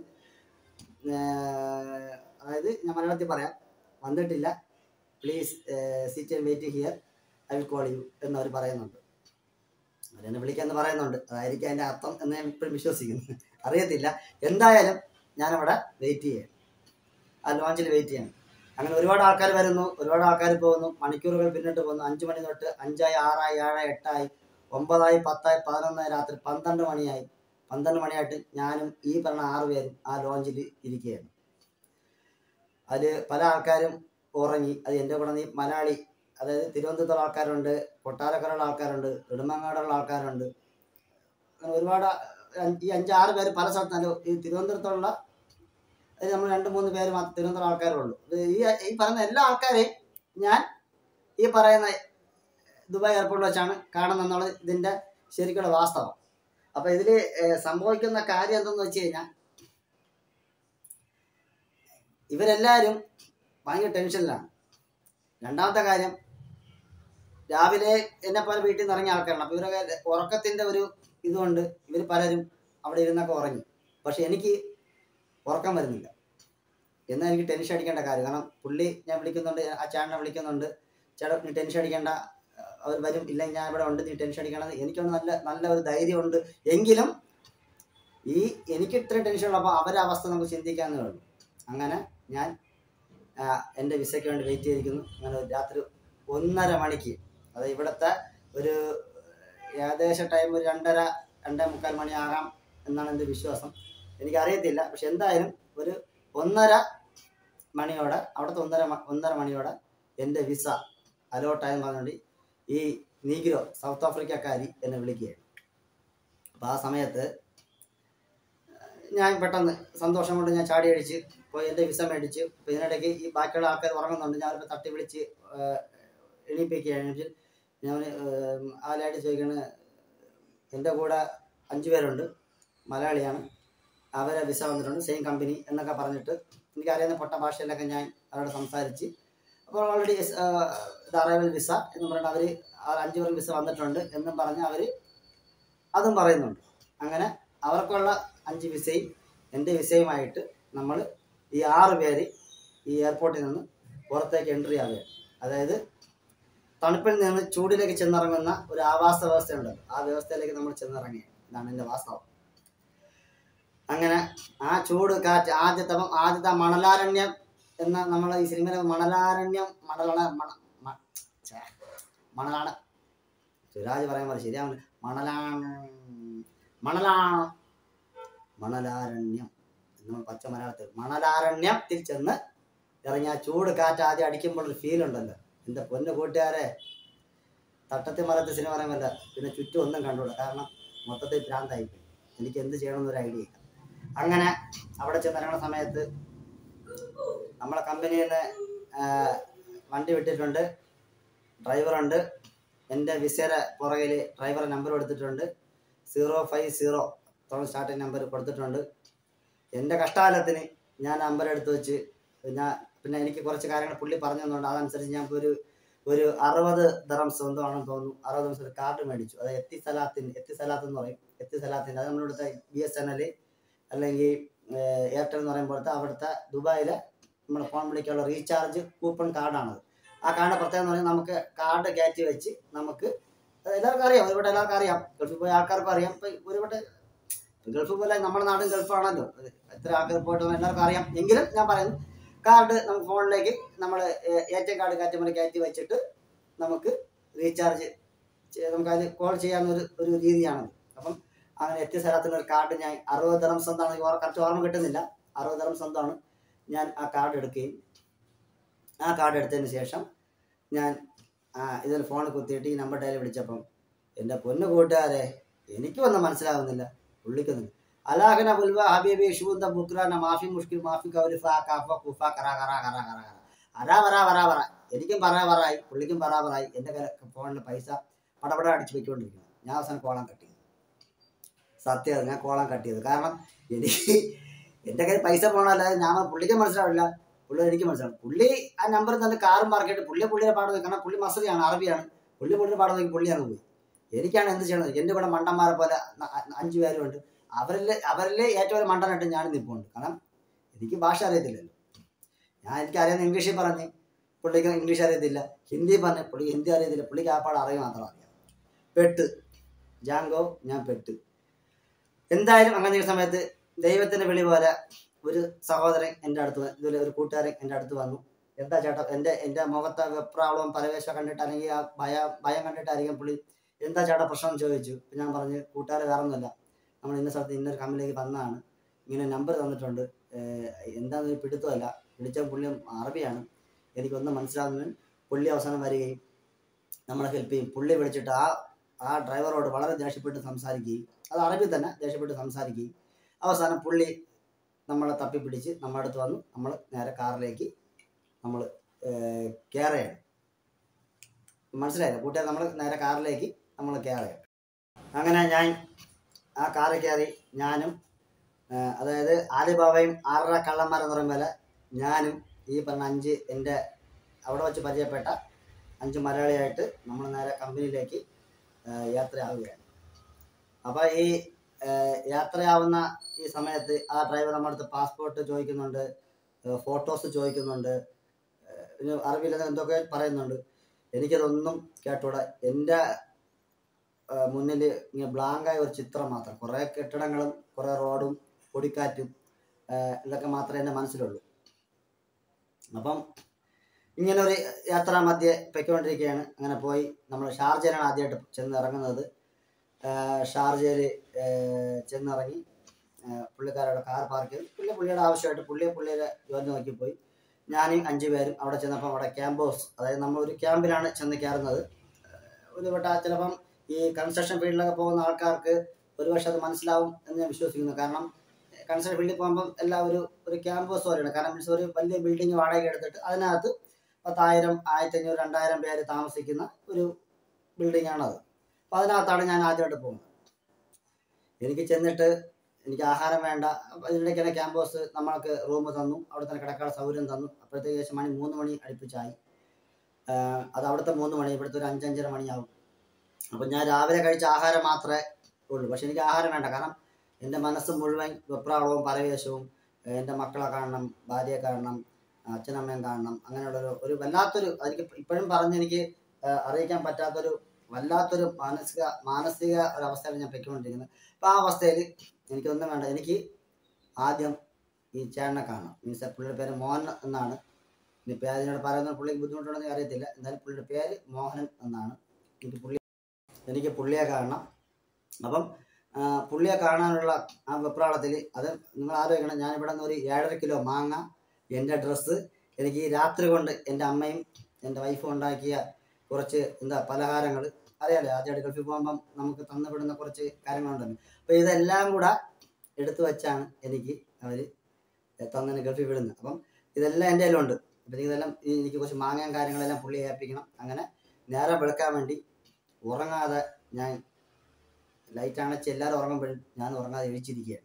ഏഹ് അതായത് ഞാൻ മലയാളത്തിൽ പറയാം വന്നിട്ടില്ല please sit and wait here I will call you എന്നവർ പറയുന്നുണ്ട് അവരെന്നെ വിളിക്കാന്ന് പറയുന്നുണ്ട് അതായിരിക്കും അതിൻ്റെ അർത്ഥം എന്ന് ഞാൻ ഇപ്പോഴും വിശ്വസിക്കുന്നു അറിയത്തില്ല എന്തായാലും ഞാനവിടെ വെയിറ്റ് ചെയ്യാം ആ ലോഞ്ചിൽ വെയിറ്റ് ചെയ്യണം അങ്ങനെ ഒരുപാട് ആൾക്കാർ വരുന്നു ഒരുപാട് ആൾക്കാർ പോകുന്നു മണിക്കൂറുകൾ പിന്നിട്ട് പോകുന്നു അഞ്ച് മണി തൊട്ട് അഞ്ചായി ആറായി ഏഴായി എട്ടായി ഒമ്പതായി പത്തായി പതിനൊന്നായി രാത്രി പന്ത്രണ്ട് മണിയായി പന്ത്രണ്ട് മണിയായിട്ട് ഞാനും ഈ പറഞ്ഞ ആറ് പേരും ആ ലോഞ്ചിൽ ഇരിക്കുകയാണ് അതിൽ പല ആൾക്കാരും ഉറങ്ങി അത് എൻ്റെ കൂടെ നീ മലയാളി അതായത് തിരുവനന്തപുരത്തുള്ള ആൾക്കാരുണ്ട് കൊട്ടാരക്കരയുള്ള ആൾക്കാരുണ്ട് നെടുമങ്ങാടുള്ള ആൾക്കാരുണ്ട് അങ്ങനെ ഒരുപാട് അഞ്ച് ഈ അഞ്ചാറ് പേര് പല സ്ഥലത്തും ഈ തിരുവനന്തപുരത്തുള്ള അത് നമ്മൾ രണ്ട് മൂന്ന് പേര് മാത്രം തിരുവനന്തപുരം ആൾക്കാരേ ഉള്ളൂ ഇത് ഈ ഈ പറയുന്ന എല്ലാ ആൾക്കാരെയും ഞാൻ ഈ പറയുന്ന ദുബായ് എയർപോർട്ടിൽ വെച്ചാണ് കാണുന്നെന്നുള്ളത് ഇതിൻ്റെ ശരിക്കുള്ള വാസ്തവം അപ്പോൾ ഇതിൽ സംഭവിക്കുന്ന കാര്യം എന്തെന്ന് വെച്ച് കഴിഞ്ഞാൽ ഇവരെല്ലാവരും ഭയങ്കര ടെൻഷനിലാണ് രണ്ടാമത്തെ കാര്യം രാവിലെ എന്നെ പോലെ വീട്ടിൽ നിന്ന് ഇറങ്ങിയ ആൾക്കാരാണ് അപ്പോൾ ഇവരൊക്കെ ഉറക്കത്തിൻ്റെ ഒരു ഇതുകൊണ്ട് ഇവർ പലരും അവിടെ ഇരുന്നൊക്കെ ഉറങ്ങി പക്ഷെ എനിക്ക് ഉറക്കം വരുന്നില്ല എന്നാൽ എനിക്ക് ടെൻഷൻ അടിക്കേണ്ട കാര്യം കാരണം പുള്ളി ഞാൻ വിളിക്കുന്നുണ്ട് ആ ചേട്ടനെ വിളിക്കുന്നുണ്ട് ചേട്ടാ നീ ടെൻഷൻ അടിക്കേണ്ട അവർ വരും ഇല്ലെങ്കിൽ ഞാൻ ഇവിടെ ഉണ്ട് നീ ടെൻഷൻ അടിക്കണത് എനിക്കൊന്ന് നല്ല നല്ല ഒരു ധൈര്യമുണ്ട് എങ്കിലും ഈ എനിക്ക് ഇത്രയും ടെൻഷൻ ഉള്ളപ്പോൾ അവരുടെ അവസ്ഥ നമുക്ക് ചിന്തിക്കാവുന്നേ ഉള്ളൂ അങ്ങനെ ഞാൻ ആ, എൻ്റെ വിസയ്ക്ക് വേണ്ടി വെയിറ്റ് ചെയ്തിരിക്കുന്നു അങ്ങനെ ഒരു രാത്രി ഒന്നര മണിക്ക് അത് ഇവിടുത്തെ ഒരു ഏകദേശം ടൈം ഒരു രണ്ടര രണ്ടേ മുക്കാൽ മണിയാകാം എന്നാണ് എൻ്റെ വിശ്വാസം എനിക്കറിയത്തില്ല പക്ഷെ എന്തായാലും ഒരു ഒന്നര മണിയോടെ അവിടുത്തെ ഒന്നര മ- ഒന്നര മണിയോടെ എൻ്റെ വിസ അലോട്ടായെന്ന് പറഞ്ഞുകൊണ്ട് ഈ നീഗ്രോ സൗത്ത് ആഫ്രിക്കക്കാരി എന്നെ വിളിക്കുകയാണ് അപ്പോൾ ആ സമയത്ത് ഞാൻ പെട്ടെന്ന് സന്തോഷം കൊണ്ട് ഞാൻ ചാടി അടിച്ച് പോയി എൻ്റെ വിസ മേടിച്ച് അപ്പോൾ ഇതിനിടയ്ക്ക് ഈ ബാക്കിയുള്ള ആൾക്കാർ ഉറങ്ങുന്നുണ്ട് ഞാൻ അവരുടെ തട്ടി വിളിച്ച് ഏഹ്, എണീപ്പിക്കുകയാണ് എണീപ്പിച്ച് ഞാൻ ആ ലേഡി ചോദിക്കണ് എൻ്റെ കൂടെ അഞ്ച് പേരുണ്ട് മലയാളിയാണ് അവരെ വിസ വന്നിട്ടുണ്ട് സെയിം കമ്പനി എന്നൊക്കെ പറഞ്ഞിട്ട് എനിക്കറിയുന്ന പൊട്ട ഭാഷയിലൊക്കെ ഞാൻ അവരോട് സംസാരിച്ച് അപ്പോൾ ഓൾറെഡി ഇത് അറൈവൽ വിസ എന്ന് പറഞ്ഞിട്ട് അവർ ആ അഞ്ച് പേർക്ക് വിസ വന്നിട്ടുണ്ട് എന്നും പറഞ്ഞ് അവർ അതും പറയുന്നുണ്ട് അങ്ങനെ അവർക്കുള്ള അഞ്ച് വിസയും എൻ്റെ വിസയുമായിട്ട് നമ്മൾ ഈ ആറ് പേര് ഈ എയർപോർട്ടിൽ നിന്ന് പുറത്തേക്ക് എൻട്രി ആവുകയാണ് അതായത് തണുപ്പിൽ നിന്ന് ചൂടിലേക്ക് ചെന്നിറങ്ങുന്ന ഒരു ആവാസ വ്യവസ്ഥയുണ്ട് ആ വ്യവസ്ഥയിലേക്ക് നമ്മൾ ചെന്നിറങ്ങുകയാണ് ഇതാണ് എൻ്റെ വാസ്തവം അങ്ങനെ ആ ചൂട് കാറ്റ് ആദ്യത്തെ അപ്പം ആദ്യത്തെ ആ മണലാരണ്യം എന്ന നമ്മൾ ഈ സിനിമയിലെ മണലാരണ്യം മണലണ മണ മ- ഛേ, മണലാണ് സുരാജ് പറയാൻ പോലെ ശരിയാവില്ല മണലാണ് മണലാ മണലാരണ്യം നമ്മൾ പച്ച മലയാളത്തിൽ മണലാരണ്യത്തിൽ ചെന്ന് ഇറങ്ങി ആ ചൂട് കാറ്റ് ആദ്യം അടിക്കുമ്പോൾ ഒരു ഫീൽ ഉണ്ടല്ലോ എൻ്റെ പൊന്നു കൂട്ടുകാരെ തട്ടത്തി മരത്തെ സിനിമ പറയുമല്ല പിന്നെ ചുറ്റും ഒന്നും കണ്ടുകൂടാ കാരണം മൊത്തത്തിൽ ഭ്രാന്തായി പോയി. എനിക്ക് എന്ത് ചെയ്യണമെന്നൊരു ഐഡിയ ഇല്ല അങ്ങനെ അവിടെ ചെന്നിറങ്ങുന്ന സമയത്ത് നമ്മളെ കമ്പനിയിൽ നിന്ന് വണ്ടി വിട്ടിട്ടുണ്ട് ഡ്രൈവറുണ്ട് എൻ്റെ വിസയുടെ പുറകിൽ ഡ്രൈവറെ നമ്പർ കൊടുത്തിട്ടുണ്ട് zero five zero starting number കൊടുത്തിട്ടുണ്ട് എൻ്റെ കഷ്ടകാലത്തിന് ഞാൻ നമ്പർ എടുത്ത് വെച്ച് ഞാൻ പിന്നെ എനിക്ക് കുറച്ച് കാര്യങ്ങൾ പുള്ളി പറഞ്ഞു തന്നുകൊണ്ട് അതനുസരിച്ച് ഞാൻ ഇപ്പോൾ ഒരു ഒരു അറുപത് ദറം സ്വന്തമാണെന്ന് തോന്നുന്നു അറുപത് ദിവസം ഒരു കാർഡ് മേടിച്ചു അത് എത്തി സലാത്തിന് എത്തി സലാത്ത് എന്ന് പറയും എത്തി സലാത്തിൻ്റെ അത് നമ്മളിവിടുത്തെ ബി എസ് എൻ എൽ അല്ലെങ്കിൽ എയർടെൽ എന്ന് പറയുമ്പോഴത്തെ അവിടുത്തെ ദുബായിലെ നമ്മുടെ ഫോൺ വിളിക്കാനുള്ള റീചാർജ് കൂപ്പൺ കാർഡാണത് ആ കാർഡ് പ്രത്യേകം എന്ന് പറഞ്ഞാൽ നമുക്ക് കാർഡ് കയറ്റി വെച്ച് നമുക്ക് അത് എല്ലാവർക്കും അറിയാം ഒരുപാട് എല്ലാവർക്കും അറിയാം ഗൾഫിൽ പോയ ആൾക്കാർക്കും അറിയാം ഇപ്പം ഒരുപാട് ഗൾഫ് പോലെ നമ്മുടെ നാടും ഗൾഫാണല്ലോ അത് എത്ര ആൾക്കാർ പോയിട്ട് എല്ലാവർക്കും അറിയാം എങ്കിലും ഞാൻ പറയുന്നു കാർഡ് നമുക്ക് ഫോണിലേക്ക് നമ്മൾ എ ടി എം കാർഡ് കയറ്റുമ്പോൾ കയറ്റി വെച്ചിട്ട് നമുക്ക് റീചാർജ് നമുക്ക് അത് കോൾ ചെയ്യാവുന്ന ഒരു ഒരു രീതിയാണത് അപ്പം അങ്ങനെ എത്തിയ സ്ഥലത്തിന് ഒരു കാർഡ് ഞാൻ അറുപത് തരം സ്വന്തമാണ് കറക്റ്റ് ഓർമ്മ കിട്ടുന്നില്ല അറുപത് തരം സ്വന്തമാണ് ഞാൻ ആ കാർഡ് എടുക്കുകയും ആ കാർഡ് എടുത്തതിന് ശേഷം ഞാൻ ആ, ഇതിൽ ഫോൺ കുത്തിയിട്ട് ഈ നമ്പർ ഡയൽ വിളിച്ചപ്പം എൻ്റെ പൊന്നു കൂട്ടുകാരെ എനിക്ക് ഒന്നും മനസ്സിലാവുന്നില്ല പുള്ളിക്കൊന്നും അലാഹന ബുൽവ ഹബീബി ഷൂദ ബുക്രാന മാഫി മുഷ്കിൽ മാഫി കൗരി ഫാ കാഫ കുഫ കറ കറ കറ കറ കറ അരാ വറ വറ വറ എനിക്കും പറ പറയായി പുള്ളിക്കും പറ പറയായി എൻ്റെ ഫോണിൽ പൈസ പടപട അടിച്ച് വെച്ചുകൊണ്ടിരിക്കുന്നു ഞാൻ അവസാനം കോളം കട്ട് ചെയ്തു സത്യം ഞാൻ കോളം കട്ട് ചെയ്തു കാരണം എനിക്ക് എൻ്റെ കയ്യിൽ പൈസ പോകണമല്ലാതെ ഞാൻ പുള്ളിക്ക് മനസ്സിലാവില്ല പുള്ളി എനിക്ക് മനസ്സിലാവും പുള്ളി ആ നമ്പർ തന്നെ കാറും മാർക്കിയിട്ട് പുള്ളി പുള്ളിയുടെ പാട് നോക്കി കാരണം പുള്ളി മസറിയാണ് അറബിയാണ് പുള്ളി പുള്ളിയുടെ പാട് നോക്കി പുള്ളി അങ്ങ് പോയി എനിക്കാണ് എന്ത് ചെയ്യണത് എൻ്റെ കൂടെ മണ്ടന്മാരെ പോലെ ന- അഞ്ച് പേരുണ്ട് അവരിൽ അവരിൽ ഏറ്റവും വലിയ മണ്ടനായിട്ട് ഞാൻ നിൽപ്പുണ്ട് കാരണം എനിക്ക് ഭാഷ അറിയത്തില്ലല്ലോ ഞാൻ എനിക്ക് അറിയാവുന്ന ഇംഗ്ലീഷിൽ പറഞ്ഞ് പുള്ളിക്ക് ഇംഗ്ലീഷ് അറിയത്തില്ല ഹിന്ദി പറഞ്ഞ് പുള്ളി ഹിന്ദി അറിയത്തില്ല പുള്ളിക്ക് ആ പാട് അറിയാൻ മാത്രം അറിയാം പെട്ട് ജാങ്കോ ഞാൻ പെട്ട് എന്തായാലും അങ്ങനെ ഒരു സമയത്ത് ദൈവത്തിന്റെ വിളി പോലെ ഒരു സഹോദരൻ എൻ്റെ അടുത്ത് വ- ഇതുപോലെ ഒരു കൂട്ടുകാരൻ എൻ്റെ അടുത്ത് വന്നു എന്താ ചേട്ടാ എൻ്റെ എൻ്റെ മുഖത്തെ വെപ്രാളവും പരവേശം കണ്ടിട്ട് അല്ലെങ്കിൽ ആ ഭയം ഭയം കണ്ടിട്ടായിരിക്കും പുള്ളി എന്താ ചേട്ടാ പ്രശ്നം എന്ന് ചോദിച്ചു അപ്പോൾ ഞാൻ പറഞ്ഞു കൂട്ടുകാർ വേറെ ഒന്നുമല്ല നമ്മൾ ഇന്ന സ്ഥലത്ത് ഇന്നൊരു കമ്പനിയിലേക്ക് വന്നതാണ് ഇങ്ങനെ നമ്പർ തന്നിട്ടുണ്ട് ഏഹ് എന്താണെന്ന് ഒരു പിടുത്തമല്ല വിളിച്ച പുള്ളി അറബിയാണ് എനിക്കൊന്നും മനസ്സിലാകുന്നതിന് പുള്ളി അവസാനം വരികയും നമ്മളെ ഹെൽപ്പ് ചെയ്യും പുള്ളി വിളിച്ചിട്ട് ആ ആ ഡ്രൈവറോട് വളരെ ദേഷ്യപ്പെട്ട് സംസാരിക്കുകയും അത് അറബി തന്നെ ദേഷ്യപ്പെട്ട് സംസാരിക്കുകയും അവസാനം പുള്ളി നമ്മളെ തപ്പിപ്പിടിച്ച് നമ്മുടെ അടുത്ത് വന്നു നമ്മൾ നേരെ കാറിലേക്ക് നമ്മൾ കയറുകയാണ് മനസ്സിലായില്ല കൂട്ടുകാർ നമ്മൾ നേരെ കാറിലേക്ക് നമ്മൾ കയറുകയാണ് അങ്ങനെ ഞാൻ ആ കാറിൽ കയറി ഞാനും ആ, അതായത് ആലിബാബയും ആറര കള്ളന്മാരെന്ന് പറയുന്ന പോലെ ഞാനും ഈ പറഞ്ഞ അഞ്ച് എൻ്റെ അവിടെ വെച്ച് പരിചയപ്പെട്ട അഞ്ച് മലയാളിയായിട്ട് നമ്മൾ നേരെ കമ്പനിയിലേക്ക് ആ, യാത്രയാവുകയാണ് അപ്പോൾ ഈ ആ, യാത്രയാവുന്ന ഈ സമയത്ത് ആ ഡ്രൈവർ നമ്മുടെ അടുത്ത് പാസ്പോർട്ട് ചോദിക്കുന്നുണ്ട് ഫോട്ടോസ് ചോദിക്കുന്നുണ്ട് ആ, പിന്നെ അറിവില്ല എന്തൊക്കെ പറയുന്നുണ്ട് എനിക്കതൊന്നും കേട്ടൂടാ എൻ്റെ മുന്നിൽ ഇങ്ങനെ ബ്ലാങ്കായ ഒരു ചിത്രം മാത്രം കുറേ കെട്ടിടങ്ങളും കുറേ റോഡും പൊടിക്കാറ്റും ആ, ഇതൊക്കെ മാത്രമേ എൻ്റെ മനസ്സിലുള്ളൂ അപ്പം ഇങ്ങനെ ഒരു യാത്ര മധ്യേ പൊയ്ക്കൊണ്ടിരിക്കുകയാണ് അങ്ങനെ പോയി നമ്മൾ ഷാർജയിലാണ് ആദ്യമായിട്ട് ചെന്ന് ഇറങ്ങുന്നത് ഷാർജയിൽ ചെന്നിറങ്ങി ആ, പുള്ളിക്കാരുടെ കാർ പാർക്ക് ചെയ്തു പുള്ളി പുള്ളിയുടെ ആവശ്യമായിട്ട് പുള്ളിയെ പുള്ളിയുടെ ജോലി നോക്കി പോയി ഞാനും അഞ്ച് പേരും അവിടെ ചെന്നപ്പോൾ അവിടെ ക്യാമ്പ് അതായത് നമ്മൾ ഒരു ക്യാമ്പിലാണ് ചെന്ന് കയറുന്നത് ഒരു വട്ട ചിലപ്പം ഈ കൺസ്ട്രക്ഷൻ ഫീൽഡിലൊക്കെ പോകുന്ന ആൾക്കാർക്ക് ഒരുപക്ഷെ അത് മനസ്സിലാവും എന്ന് ഞാൻ വിശ്വസിക്കുന്നു കാരണം കൺസ്ട്രക്ഷൻ ഫീൽഡിൽ പോകുമ്പം എല്ലാം ഒരു ഒരു ക്യാമ്പസ് പോലെയാണ് കാരണം മീൻസ് ഒരു വലിയ ബിൽഡിംഗ് വാടക എടുത്തിട്ട് അതിനകത്ത് പത്തായിരം ആയിരത്തി അഞ്ഞൂറ് രണ്ടായിരം പേര് താമസിക്കുന്ന ഒരു ബിൽഡിംഗ് ആണത് അപ്പോൾ അതിനകത്താണ് ഞാൻ ആദ്യമായിട്ട് പോകുന്നത് എനിക്ക് ചെന്നിട്ട് എനിക്ക് ആഹാരം വേണ്ട അപ്പോൾ ഇതിനിടയ്ക്ക് തന്നെ ക്യാമ്പസ് നമ്മൾക്ക് റൂം തന്നു അവിടെ തന്നെ കിടക്കാനുള്ള സൗകര്യം തന്നു അപ്പോഴത്തേക്ക് ഏകദേശം മണി മൂന്ന് മണി അടുപ്പിച്ചായി ആഹ് അത് അവിടുത്തെ മൂന്ന് മണി ഇവിടുത്തെ ഒരു അഞ്ചഞ്ചര മണിയാവും അപ്പം ഞാൻ രാവിലെ കഴിച്ച ആഹാരം മാത്രമേ ഉള്ളൂ പക്ഷെ എനിക്ക് ആഹാരം വേണ്ട കാരണം എൻ്റെ മനസ്സ് മുഴുവൻ വെപ്രാളവും പരവേശവും ഏഹ് എൻ്റെ മക്കളെ കാണണം ഭാര്യയെ കാണണം അച്ഛനമ്മയും കാണണം അങ്ങനെയുള്ളൊരു ഒരു വല്ലാത്തൊരു എനിക്ക് ഇപ്പോഴും പറഞ്ഞ് എനിക്ക് ഏഹ് അറിയിക്കാൻ പറ്റാത്തൊരു വല്ലാത്തൊരു മാനസിക മാനസിക ഒരവസ്ഥയാണ് ഞാൻ പൊയ്ക്കൊണ്ടിരിക്കുന്നത് അപ്പോൾ ആ അവസ്ഥയിൽ എനിക്കൊന്നും വേണ്ട എനിക്ക് ആദ്യം ഈ ചേട്ടനെ കാണണം മീൻസ് പുള്ളിയുടെ പേര് മോഹൻ എന്നാണ് ഇനി പേരിനോട് പറയുന്ന പുള്ളിക്ക് ബുദ്ധിമുട്ടുണ്ടെന്ന് എനിക്ക് അറിയത്തില്ല എന്തായാലും പുള്ളിയുടെ പേര് മോഹനൻ എന്നാണ് എനിക്ക് പുള്ളി എനിക്ക് പുള്ളിയെ കാണണം അപ്പം ആ, പുള്ളിയെ കാണാനുള്ള ആ വെപ്രാളത്തിൽ അത് നിങ്ങൾ ആലോചിക്കണം ഞാൻ ഇവിടെ നിന്ന് ഒരു ഏഴര കിലോ മാങ്ങ എൻ്റെ ഡ്രസ്സ് എനിക്ക് ഈ രാത്രി കൊണ്ട് എൻ്റെ അമ്മയും എൻ്റെ വൈഫും ഉണ്ടാക്കിയ കുറച്ച് എന്താ പലഹാരങ്ങൾ അറിയാലോ ആദ്യമായിട്ട് ഗൾഫിൽ പോകുമ്പം നമുക്ക് തന്നുവിടുന്ന കുറച്ച് കാര്യങ്ങളുണ്ടല്ലോ അപ്പോൾ ഇതെല്ലാം കൂടെ എടുത്തു വെച്ചാണ് എനിക്ക് അവർ തന്നെ ഗൾഫിൽ വിടുന്നത് അപ്പം ഇതെല്ലാം എൻ്റെ കയ്യിലുണ്ട് അപ്പം ഇതെല്ലാം ഈ എനിക്ക് കുറച്ച് മാങ്ങയും കാര്യങ്ങളെല്ലാം പുള്ളി ഏൽപ്പിക്കണം അങ്ങനെ നേരെ വെളുക്കാൻ വേണ്ടി ഉറങ്ങാതെ ഞാൻ ലൈറ്റ് അണച്ച് എല്ലാവരും ഉറങ്ങുമ്പോഴും ഞാൻ ഉറങ്ങാതെ എഴിച്ചിരിക്കുകയാണ്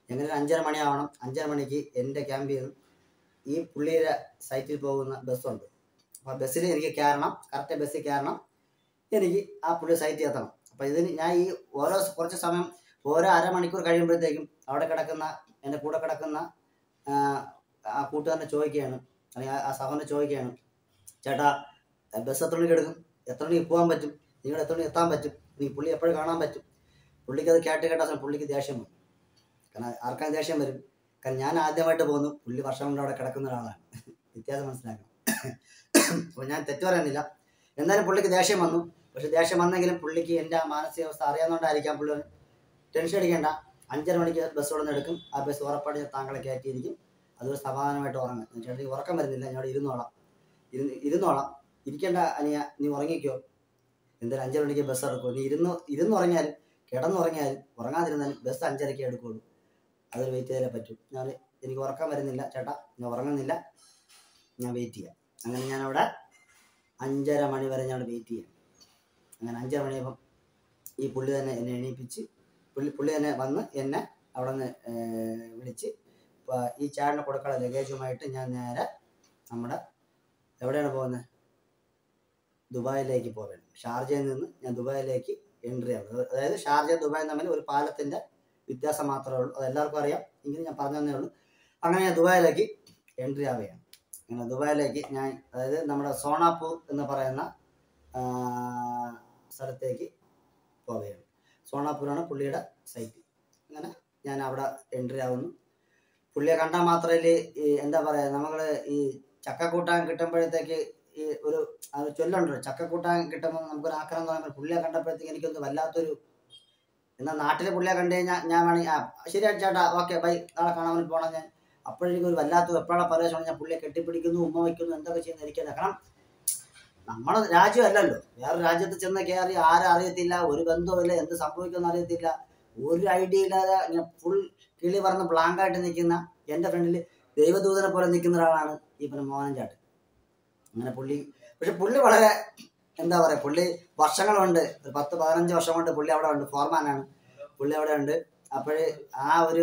എങ്ങനെ അഞ്ചര മണിയാവണം അഞ്ചര മണിക്ക് എൻ്റെ ക്യാമ്പിൽ നിന്ന് ഈ പുള്ളിയുടെ സൈറ്റിൽ പോകുന്ന ബസ്സുണ്ട് അപ്പോൾ ബസ്സിൽ എനിക്ക് കയറണം കറക്റ്റ് ബസ്സിൽ കയറണം എനിക്ക് ആ പുള്ളി സൈറ്റിൽ എത്തണം അപ്പോൾ ഇതിന് ഞാൻ ഈ ഓരോ സ് കുറച്ച് സമയം ഓരോ അരമണിക്കൂർ കഴിയുമ്പോഴത്തേക്കും അവിടെ കിടക്കുന്ന എൻ്റെ കൂടെ കിടക്കുന്ന ആ, ആ കൂട്ടുകാരനെ ചോദിക്കുകയാണ് അല്ലെങ്കിൽ ആ- ആ സഹോദരനെ ചോദിക്കുകയാണ് ചേട്ടാ ബസ് എത്ര മണിക്ക് എടുക്കും എത്ര മണിക്ക് പോകാൻ പറ്റും നിങ്ങൾ എത്ര മണിക്ക് എത്താൻ പറ്റും എനിക്ക് പുള്ളി എപ്പോഴും കാണാൻ പറ്റും പുള്ളിക്ക് അത് കേട്ട് കേട്ട സമയം പുള്ളിക്ക് ദേഷ്യം വരും കാരണം ആർക്കാണ് ദേഷ്യം വരും കാരണം ഞാൻ ആദ്യമായിട്ട് പോകുന്നു പുള്ളി വർഷം കൊണ്ട് അവിടെ കിടക്കുന്ന ഒരാളാണ് വ്യത്യാസം മനസ്സിലാക്കണം അപ്പോൾ ഞാൻ തെറ്റ് പറയുന്നില്ല എന്നാലും പുള്ളിക്ക് ദേഷ്യം വന്നു പക്ഷെ ദേഷ്യം വന്നെങ്കിലും പുള്ളിക്ക് എൻ്റെ ആ മാനസികാവസ്ഥ അറിയാവുന്നതുകൊണ്ടായിരിക്കാം പുള്ളി പറഞ്ഞു, ടെൻഷൻ അടിക്കേണ്ട അഞ്ചര മണിക്ക് ബസ് ഇവിടെ നിന്ന് എടുക്കും ആ ബസ് ഉറപ്പായിട്ട് ഞാൻ താങ്കളെ കയറ്റിയിരിക്കും അതൊരു സമാധാനമായിട്ട് ഉറങ്ങും ചേട്ടാ എനിക്ക് ഉറക്കം വരുന്നില്ല ഞാൻ ഇവിടെ ഇരുന്നോളാം ഇരുന്ന് ഇരുന്നോളാം ഇരിക്കേണ്ട അനിയ നീ ഉറങ്ങിക്കോ എന്തായാലും അഞ്ചര മണിക്ക് ബസ് എടുക്കും നീ ഇരുന്ന് ഇരുന്നുറങ്ങിയാലും കിടന്നുറങ്ങിയാലും ഉറങ്ങാതിരുന്നാലും ബസ് അഞ്ചരയ്ക്ക് എടുക്കുള്ളൂ അതൊരു വെയിറ്റ് ചെയ്താലേ പറ്റും ഞാൻ എനിക്ക് ഉറക്കം വരുന്നില്ല ചേട്ടാ ഞാൻ ഉറങ്ങുന്നില്ല ഞാൻ വെയിറ്റ് ചെയ്യാം അങ്ങനെ ഞാൻ അവിടെ അഞ്ചര മണി വരെ ഞാൻ വെയിറ്റ് ചെയ്യാം അങ്ങനെ അഞ്ചര മണിയാകുമ്പം ഈ പുള്ളി തന്നെ എന്നെ എണീപ്പിച്ച് പുള്ളി പുള്ളി തന്നെ വന്ന് എന്നെ അവിടെ നിന്ന് വിളിച്ച് ഇപ്പം ഈ ചാടിന് കൊടുക്കാനുള്ള ലഗേജുമായിട്ട് ഞാൻ നേരെ നമ്മുടെ എവിടെയാണ് പോകുന്നത് ദുബായിലേക്ക് പോവുകയാണ് ഷാർജയിൽ നിന്ന് ഞാൻ ദുബായിലേക്ക് എൻട്രി ആവുന്നത് അതായത് ഷാർജ ദുബായ് തമ്മിൽ ഒരു പാലത്തിൻ്റെ വ്യത്യാസം മാത്രമേ ഉള്ളൂ അത് എല്ലാവർക്കും അറിയാം എങ്കിലും ഞാൻ പറഞ്ഞു തന്നേ ഉള്ളൂ അങ്ങനെ ഞാൻ ദുബായിലേക്ക് എൻട്രി ആവുകയാണ് അങ്ങനെ ദുബായിലേക്ക് ഞാൻ അതായത് നമ്മുടെ സോണാപൂർ എന്ന് പറയുന്ന ആ, സ്ഥലത്തേക്ക് പോവുകയാണ് സോണാപൂരാണ് പുള്ളിയുടെ സൈറ്റ് അങ്ങനെ ഞാൻ അവിടെ എൻട്രി ആവുന്നു പുള്ളിയെ കണ്ടാൽ മാത്രമേ ഈ എന്താ പറയുക നമ്മൾ ഈ ചക്കക്കൂട്ടാൻ കിട്ടുമ്പോഴത്തേക്ക് ഈ ഒരു അത് ചൊല്ലുണ്ടല്ലോ ചക്കക്കൂട്ടാൻ കിട്ടുമ്പോൾ നമുക്കൊരു ആക്രമം പറയുമ്പോൾ പുള്ളിയെ കണ്ടപ്പോഴത്തേക്ക് എനിക്കൊന്ന് വല്ലാത്തൊരു എന്നാൽ നാട്ടിലെ പുള്ളിയെ കണ്ടു കഴിഞ്ഞാൽ ഞാൻ വേണമെങ്കിൽ ആ ശരി ചേട്ടാ ഓക്കെ ബൈ നാളെ കാണാൻ വേണ്ടി പോകണം ഞാൻ അപ്പോഴേക്കും ഒരു വല്ലാത്ത എപ്പോഴാണ് പ്രവേശനം ഞാൻ പുള്ളിയെ കെട്ടിപ്പിടിക്കുന്നു ഉമ്മ വയ്ക്കുന്നു എന്തൊക്കെ ചെയ്യുന്നു എനിക്കല്ല കാരണം നമ്മുടെ രാജ്യമല്ലല്ലോ വേറെ രാജ്യത്ത് ചെന്ന് കയറി ആരും അറിയത്തില്ല ഒരു ബന്ധവുമില്ല എന്ത് സംഭവിക്കുമെന്ന് അറിയത്തില്ല ഒരു ഐഡിയ ഇല്ലാതെ ഇങ്ങനെ ഫുൾ കിളി പറന്ന് ബ്ലാങ്ക് ആയിട്ട് നിൽക്കുന്ന എൻ്റെ ഫ്രണ്ടിൽ ദൈവദൂതനെ പോലെ നിൽക്കുന്ന ഒരാളാണ് ഈ പിന്നെ മോഹൻ ചാട്ട് അങ്ങനെ പുള്ളി പക്ഷെ പുള്ളി വളരെ എന്താ പറയുക പുള്ളി വർഷങ്ങളുണ്ട് ഒരു പത്ത് പതിനഞ്ച് വർഷം കൊണ്ട് പുള്ളി അവിടെ ഉണ്ട് ഫോർമാനാണ് പുള്ളി അവിടെ ഉണ്ട് അപ്പോൾ ആ ഒരു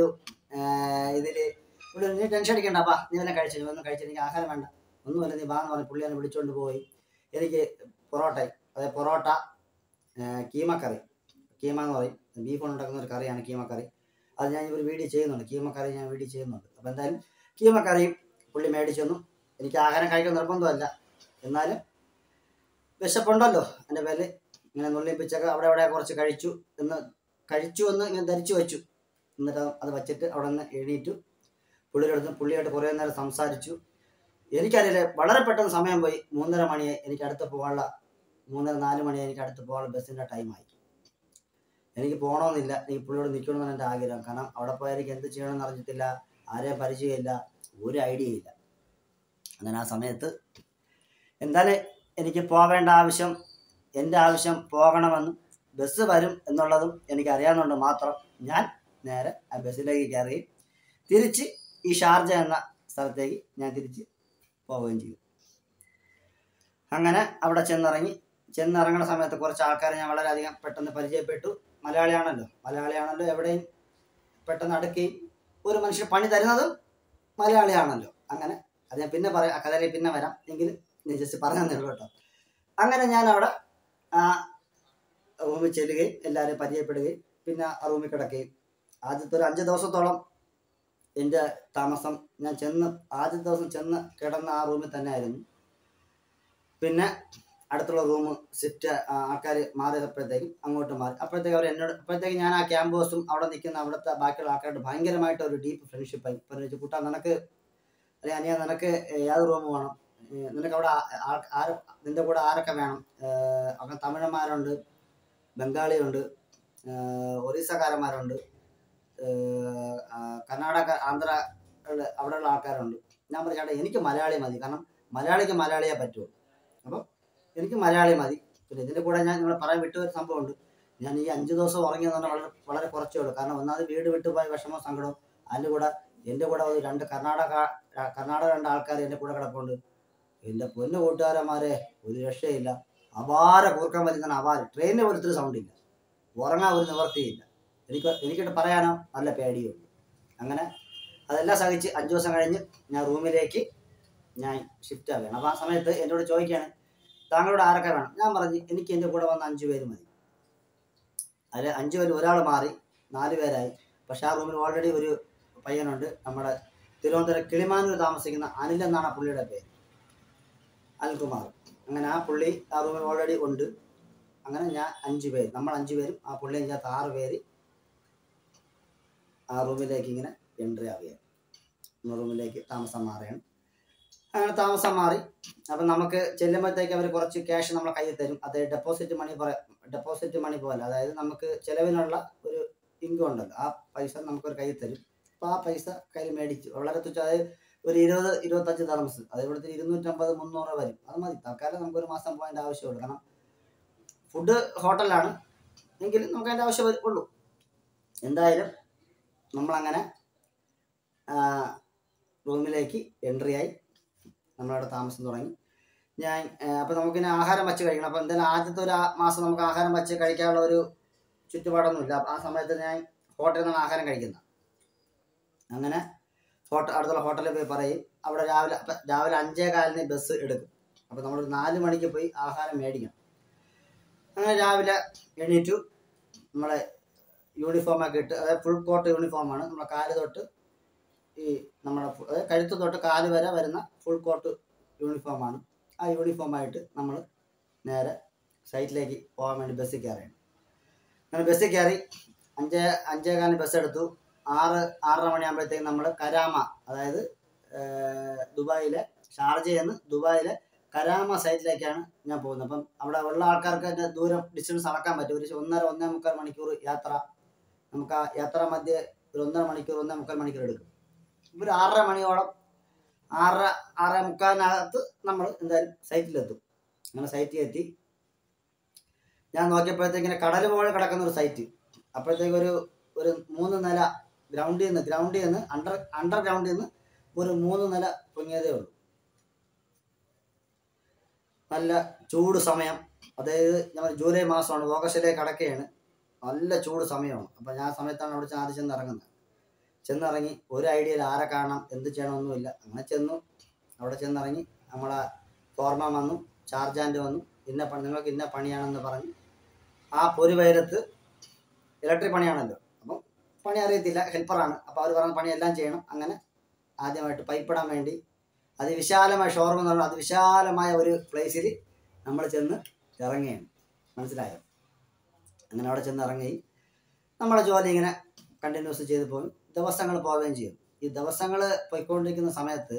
ഇതിൽ പുള്ളി നീ ടെൻഷൻ അടിക്കണ്ട അപ്പാ നീ വല്ല കഴിച്ചു നീ ഒന്നും കഴിച്ചു എനിക്ക് ആഹാരം വേണ്ട ഒന്നുമില്ല നീ വാന്ന് പറഞ്ഞ് പുള്ളി എന്നെ വിളിച്ചുകൊണ്ട് പോയി എനിക്ക് പൊറോട്ട അതായത് പൊറോട്ട ആ, കീമക്കറി കീമ എന്ന് പറയും ബീഫ് കൊണ്ട് ഉണ്ടാക്കുന്ന ഒരു കറിയാണ് കീമക്കറി അത് ഞാൻ ഒരു വീഡിയോ ചെയ്യുന്നുണ്ട് കീമക്കറി ഞാൻ വീഡിയോ ചെയ്യുന്നുണ്ട് അപ്പോൾ എന്തായാലും കീമക്കറിയും പുള്ളി മേടിച്ചു തന്നു എനിക്ക് ആഹാരം കഴിക്കാൻ നിർബന്ധമല്ല എന്നാലും വിശപ്പുണ്ടല്ലോ എൻ്റെ പേരിൽ ഇങ്ങനെ നുള്ളിപ്പിച്ചൊക്കെ അവിടെ അവിടെ കുറച്ച് കഴിച്ചു എന്ന് കഴിച്ചു എന്ന് ഇങ്ങനെ ധരിച്ചു വെച്ചു എന്നിട്ട് അത് വച്ചിട്ട് അവിടെ നിന്ന് എഴുന്നേറ്റു പുള്ളിയുടെ അടുത്ത് പുള്ളിയായിട്ട് കുറേ നേരം സംസാരിച്ചു എനിക്കറിയില്ല വളരെ പെട്ടെന്ന് സമയം പോയി മൂന്നര മണിയായി എനിക്ക് അടുത്ത് പോകാനുള്ള മൂന്നര നാല് മണിയായി എനിക്ക് അടുത്ത് പോകാനുള്ള ബസ്സിൻ്റെ ടൈമായി എനിക്ക് പോകണമെന്നില്ല എനിക്ക് പുള്ളിയോട് നിൽക്കണമെന്നാണ് എൻ്റെ ആഗ്രഹം കാരണം അവിടെ പോയാൽ എനിക്ക് എന്ത് ചെയ്യണമെന്ന് അറിഞ്ഞിട്ടില്ല ആരെയും പരിചയമില്ല ഒരു ഐഡിയ ഇല്ല അങ്ങനെ ആ സമയത്ത് എന്തായാലും എനിക്ക് പോവേണ്ട ആവശ്യം എൻ്റെ ആവശ്യം പോകണമെന്നും ബസ് വരും എന്നുള്ളതും എനിക്ക് അറിയാവുന്നതുകൊണ്ട് മാത്രം ഞാൻ നേരെ ആ ബസ്സിലേക്ക് കയറി തിരിച്ച് ഈ ഷാർജ എന്ന സ്ഥലത്തേക്ക് ഞാൻ തിരിച്ച് പോവുകയും ചെയ്തു അങ്ങനെ അവിടെ ചെന്നിറങ്ങി ചെന്നിറങ്ങുന്ന സമയത്ത് കുറച്ച് ആൾക്കാരെ ഞാൻ വളരെയധികം പെട്ടെന്ന് പരിചയപ്പെട്ടു മലയാളിയാണല്ലോ മലയാളിയാണല്ലോ എവിടെയും പെട്ടെന്ന് അടുക്കുകയും ഒരു മനുഷ്യർ പണി തരുന്നതും മലയാളിയാണല്ലോ അങ്ങനെ അത് ഞാൻ പിന്നെ പറയാം ആ കഥയിലേക്ക് പിന്നെ വരാം എങ്കിലും ഞാൻ ജസ്റ്റ് പറഞ്ഞു തന്നേ ഉള്ളൂ കേട്ടോ അങ്ങനെ ഞാൻ അവിടെ ആ റൂമിൽ ചെല്ലുകയും എല്ലാവരെയും പരിചയപ്പെടുകയും പിന്നെ ആ റൂമിൽ കിടക്കുകയും ആദ്യത്തെ ഒരു അഞ്ച് ദിവസത്തോളം എൻ്റെ താമസം ഞാൻ ചെന്ന് ആദ്യത്തെ ദിവസം ചെന്ന് കിടന്ന ആ റൂമിൽ തന്നെ ആയിരുന്നു പിന്നെ അടുത്തുള്ള റൂം ഷിഫ്റ്റ് ആൾക്കാർ മാറിയപ്പോഴത്തേക്കും അങ്ങോട്ട് മാറി അപ്പോഴത്തേക്ക് അവർ എന്നോട് അപ്പോഴത്തേക്ക് ഞാൻ ആ ക്യാമ്പസും അവിടെ നിൽക്കുന്ന അവിടുത്തെ ബാക്കിയുള്ള ആൾക്കാരുടെ ഭയങ്കരമായിട്ട് ഒരു ഡീപ്പ് ഫ്രണ്ട്ഷിപ്പായി ഇപ്പം വെച്ച് കൂട്ടാ നിനക്ക് അല്ലെ അനിയ നിനക്ക് ഏത് റൂം വേണം ഏ, നിനക്ക് അവിടെ ആ- ആ- ആര് നിന്റെ കൂടെ ആരൊക്കെ വേണം ഏഹ് അവിടെ തമിഴന്മാരുണ്ട് ബംഗാളിയുണ്ട് ഏഹ് ഒറീസക്കാരന്മാരുണ്ട് ഏഹ് ആ, കർണാടക ആന്ധ്ര ഉള്ള- അവിടെയുള്ള ആൾക്കാരുണ്ട് ഞാൻ പറഞ്ഞു ചേട്ടാ എനിക്ക് മലയാളി മതി കാരണം മലയാളിക്ക് മലയാളിയെ പറ്റുള്ളൂ അപ്പം എനിക്ക് മലയാളി മതി പിന്നെ ഇതിൻ്റെ കൂടെ ഞാൻ നിങ്ങളെ പറയാൻ വിട്ട ഒരു സംഭവമുണ്ട് ഞാൻ ഈ അഞ്ച് ദിവസം ഉറങ്ങിയെന്ന് പറഞ്ഞാൽ വളരെ വളരെ കുറച്ചേ ഉള്ളൂ കാരണം ഒന്നാമത് വീട് വിട്ടുപോയ വിഷമവും സങ്കടവും അതിൻ്റെ കൂടെ എൻ്റെ കൂടെ ഒരു രണ്ട് കർണാടക കർണാടക രണ്ട് ആൾക്കാർ എൻ്റെ കൂടെ കിടപ്പുണ്ട് എൻ്റെ പൊന്നു കൂട്ടുകാരന്മാരെ ഒരു രക്ഷയില്ല അപാര കൂർക്കം വലിക്കുന്ന അപാര ട്രെയിനിന് പോലത്തൊരു സൗണ്ട് ഇല്ല ഉറങ്ങാൻ ഒരു നിവർത്തിയില്ല എനിക്ക് എനിക്കിട്ട് പറയാനോ നല്ല പേടിയുണ്ട് അങ്ങനെ അതെല്ലാം സഹിച്ച് അഞ്ച് ദിവസം കഴിഞ്ഞ് ഞാൻ റൂമിലേക്ക് ഞാൻ ഷിഫ്റ്റ് ആവുകയാണ് അപ്പോൾ ആ സമയത്ത് എന്നോട് ചോദിക്കുകയാണ് താങ്കളോട് ആരൊക്കെ വേണം ഞാൻ പറഞ്ഞു എനിക്ക് എൻ്റെ കൂടെ വന്ന അഞ്ച് പേര് മതി അതിൽ അഞ്ച് പേര് ഒരാൾ മാറി നാല് പേരായി പക്ഷേ ആ റൂമിൽ ഓൾറെഡി ഒരു പയ്യനുണ്ട് നമ്മുടെ തിരുവനന്തപുരം കിളിമാനൂർ താമസിക്കുന്ന അനിൽ എന്നാണ് ആ പുള്ളിയുടെ പേര് അനിൽകുമാർ അങ്ങനെ ആ പുള്ളി ആ റൂമിൽ ഓൾറെഡി ഉണ്ട് അങ്ങനെ ഞാൻ അഞ്ച് പേര് നമ്മൾ അഞ്ച് പേരും ആ പുള്ളിയും ചേർത്ത് ആറ് പേര് ആ റൂമിലേക്ക് ഇങ്ങനെ എൻട്രി ആവുകയാണ് നമ്മൾ റൂമിലേക്ക് താമസം മാറുകയാണ് അങ്ങനെ താമസം മാറി അപ്പം നമുക്ക് ചെല്ലുമ്പോഴത്തേക്ക് അവർ കുറച്ച് ക്യാഷ് നമ്മളെ കയ്യിൽ തരും അത് ഡെപ്പോസിറ്റ് മണി പറ ഡെപ്പോസിറ്റ് മണി പോലെ അതായത് നമുക്ക് ചിലവിനുള്ള ഒരു ഇൻകം ഉണ്ടല്ലോ ആ പൈസ നമുക്കൊരു കയ്യിൽ തരും അപ്പോൾ ആ പൈസ കയ്യിൽ മേടിച്ചു വളരെ തുച്ഛ അതായത് ഒരു ഇരുപത് ഇരുപത്തഞ്ച് തർമസ് അത് ഇവിടുത്തെ ഇരുന്നൂറ്റമ്പത് മുന്നൂറ് വരും അത് മതി തൽക്കാലം നമുക്കൊരു മാസം പോയതിൻ്റെ ആവശ്യമുള്ളൂ കാരണം ഫുഡ് ഹോട്ടലാണ് എങ്കിലും നമുക്ക് അതിൻ്റെ ആവശ്യം വരും- ഉള്ളൂ എന്തായാലും നമ്മളങ്ങനെ ആ, റൂമിലേക്ക് എൻട്രി ആയി നമ്മളവിടെ താമസം തുടങ്ങി ഞാൻ അപ്പോൾ നമുക്കിനി ആഹാരം വച്ച് കഴിക്കണം അപ്പോൾ എന്തായാലും ആദ്യത്തെ ഒരു ആ- മാസം നമുക്ക് ആഹാരം വച്ച് കഴിക്കാനുള്ള ഒരു ചുറ്റുപാടൊന്നുമില്ല ആ സമയത്ത് ഞാൻ ഹോട്ടലിൽ നിന്നാണ് ആഹാരം കഴിക്കുന്നത് അങ്ങനെ ഹോട്ടൽ അടുത്തുള്ള ഹോട്ടലിൽ പോയി പറയും അവിടെ രാവിലെ അപ്പം രാവിലെ അഞ്ചേ കാലിന് ബസ് എടുക്കും അപ്പോൾ നമ്മൾ നാല് മണിക്ക് പോയി ആഹാരം മേടിക്കണം അങ്ങനെ രാവിലെ എണീറ്റു നമ്മളെ യൂണിഫോമൊക്കെ ഇട്ട് അതായത് ഫുൾ കോട്ട് യൂണിഫോമാണ് നമ്മളെ കാല് തൊട്ട് ഈ നമ്മുടെ ഫു- അതായത് കഴുത്ത് തൊട്ട് കാല് വരെ വരുന്ന ഫുൾ കോട്ട് യൂണിഫോമാണ് ആ യൂണിഫോമായിട്ട് നമ്മൾ നേരെ സൈറ്റിലേക്ക് പോകാൻ വേണ്ടി ബസ്സിൽ കയറിയാണ് അങ്ങനെ ബസ്സിൽ കയറി അഞ്ചേ അഞ്ചേകാലിന് ബസ് എടുത്തു ആറ് ആറര മണിയാകുമ്പോഴത്തേക്കും നമ്മൾ കരാമ അതായത് ഏർ, ദുബായിലെ ഷാർജയിൽ നിന്ന് ദുബായിലെ കരാമ സൈറ്റിലേക്കാണ് ഞാൻ പോകുന്നത് അപ്പം അവിടെ ഉള്ള ആൾക്കാർക്ക് അതിൻ്റെ ദൂരം ഡിസ്റ്റൻസ് അളക്കാൻ പറ്റും ഒരു ഒന്നര ഒന്നേ മുക്കാൽ മണിക്കൂർ യാത്ര നമുക്ക് ആ യാത്ര മധ്യേ ഒരു ഒന്നര മണിക്കൂർ ഒന്നേ മുക്കാൽ മണിക്കൂർ എടുക്കും ഒരു ആറര മണിയോളം ആറര ആറര മുക്കാലിനകത്ത് നമ്മൾ എന്തായാലും സൈറ്റിലെത്തും അങ്ങനെ സൈറ്റിൽ എത്തി ഞാൻ നോക്കിയപ്പോഴത്തേക്കിങ്ങനെ കടൽ പോലെ കിടക്കുന്ന ഒരു സൈറ്റ് അപ്പോഴത്തേക്ക് ഒരു ഒരു മൂന്ന് നില ഗ്രൗണ്ടിൽ നിന്ന് ഗ്രൗണ്ടിൽ നിന്ന് അണ്ടർ അണ്ടർ ഗ്രൗണ്ടിൽ നിന്ന് ഒരു മൂന്ന് നില പൊങ്ങിയതേ ഉള്ളൂ നല്ല ചൂട് സമയം അതായത് നമ്മൾ ജൂലൈ മാസമാണ് ഓഗസ്റ്റിലേക്ക് കടക്കുകയാണ് നല്ല ചൂട് സമയമാണ് അപ്പം ഞാൻ ആ സമയത്താണ് അവിടെ ആദ്യം ചെന്ന് ഇറങ്ങുന്നത് ചെന്നിറങ്ങി ഒരു ഐഡിയയിൽ ആരെ കാണാം എന്ത് ചെയ്യണമെന്നൊന്നുമില്ല അങ്ങനെ ചെന്നു അവിടെ ചെന്നിറങ്ങി നമ്മളെ ഫോർമാൻ വന്നു ചാർജാൻഡ് വന്നു ഇന്ന പണി നിങ്ങൾക്ക് ഇന്ന പണിയാണെന്ന് പറഞ്ഞു ആ പൊരുവയരത്ത് ഇലക്ട്രിക് പണിയാണല്ലോ അപ്പം പണി അറിയത്തില്ല ഹെൽപ്പറാണ് അപ്പോൾ അവർ പറഞ്ഞ പണിയെല്ലാം ചെയ്യണം അങ്ങനെ ആദ്യമായിട്ട് പൈപ്പിടാൻ വേണ്ടി അതിവിശാലമായ ഷോറൂം എന്ന് പറഞ്ഞാൽ അതിവിശാലമായ ഒരു പ്ലേസിൽ നമ്മൾ ചെന്ന് ഇറങ്ങുകയാണ് മനസ്സിലായോ അങ്ങനെ അവിടെ ചെന്ന് ഇറങ്ങി നമ്മുടെ ജോലി ഇങ്ങനെ കണ്ടിന്യൂസ് ചെയ്ത് പോകും ദിവസങ്ങൾ പോവുകയും ചെയ്യും ഈ ദിവസങ്ങൾ പോയിക്കൊണ്ടിരിക്കുന്ന സമയത്ത്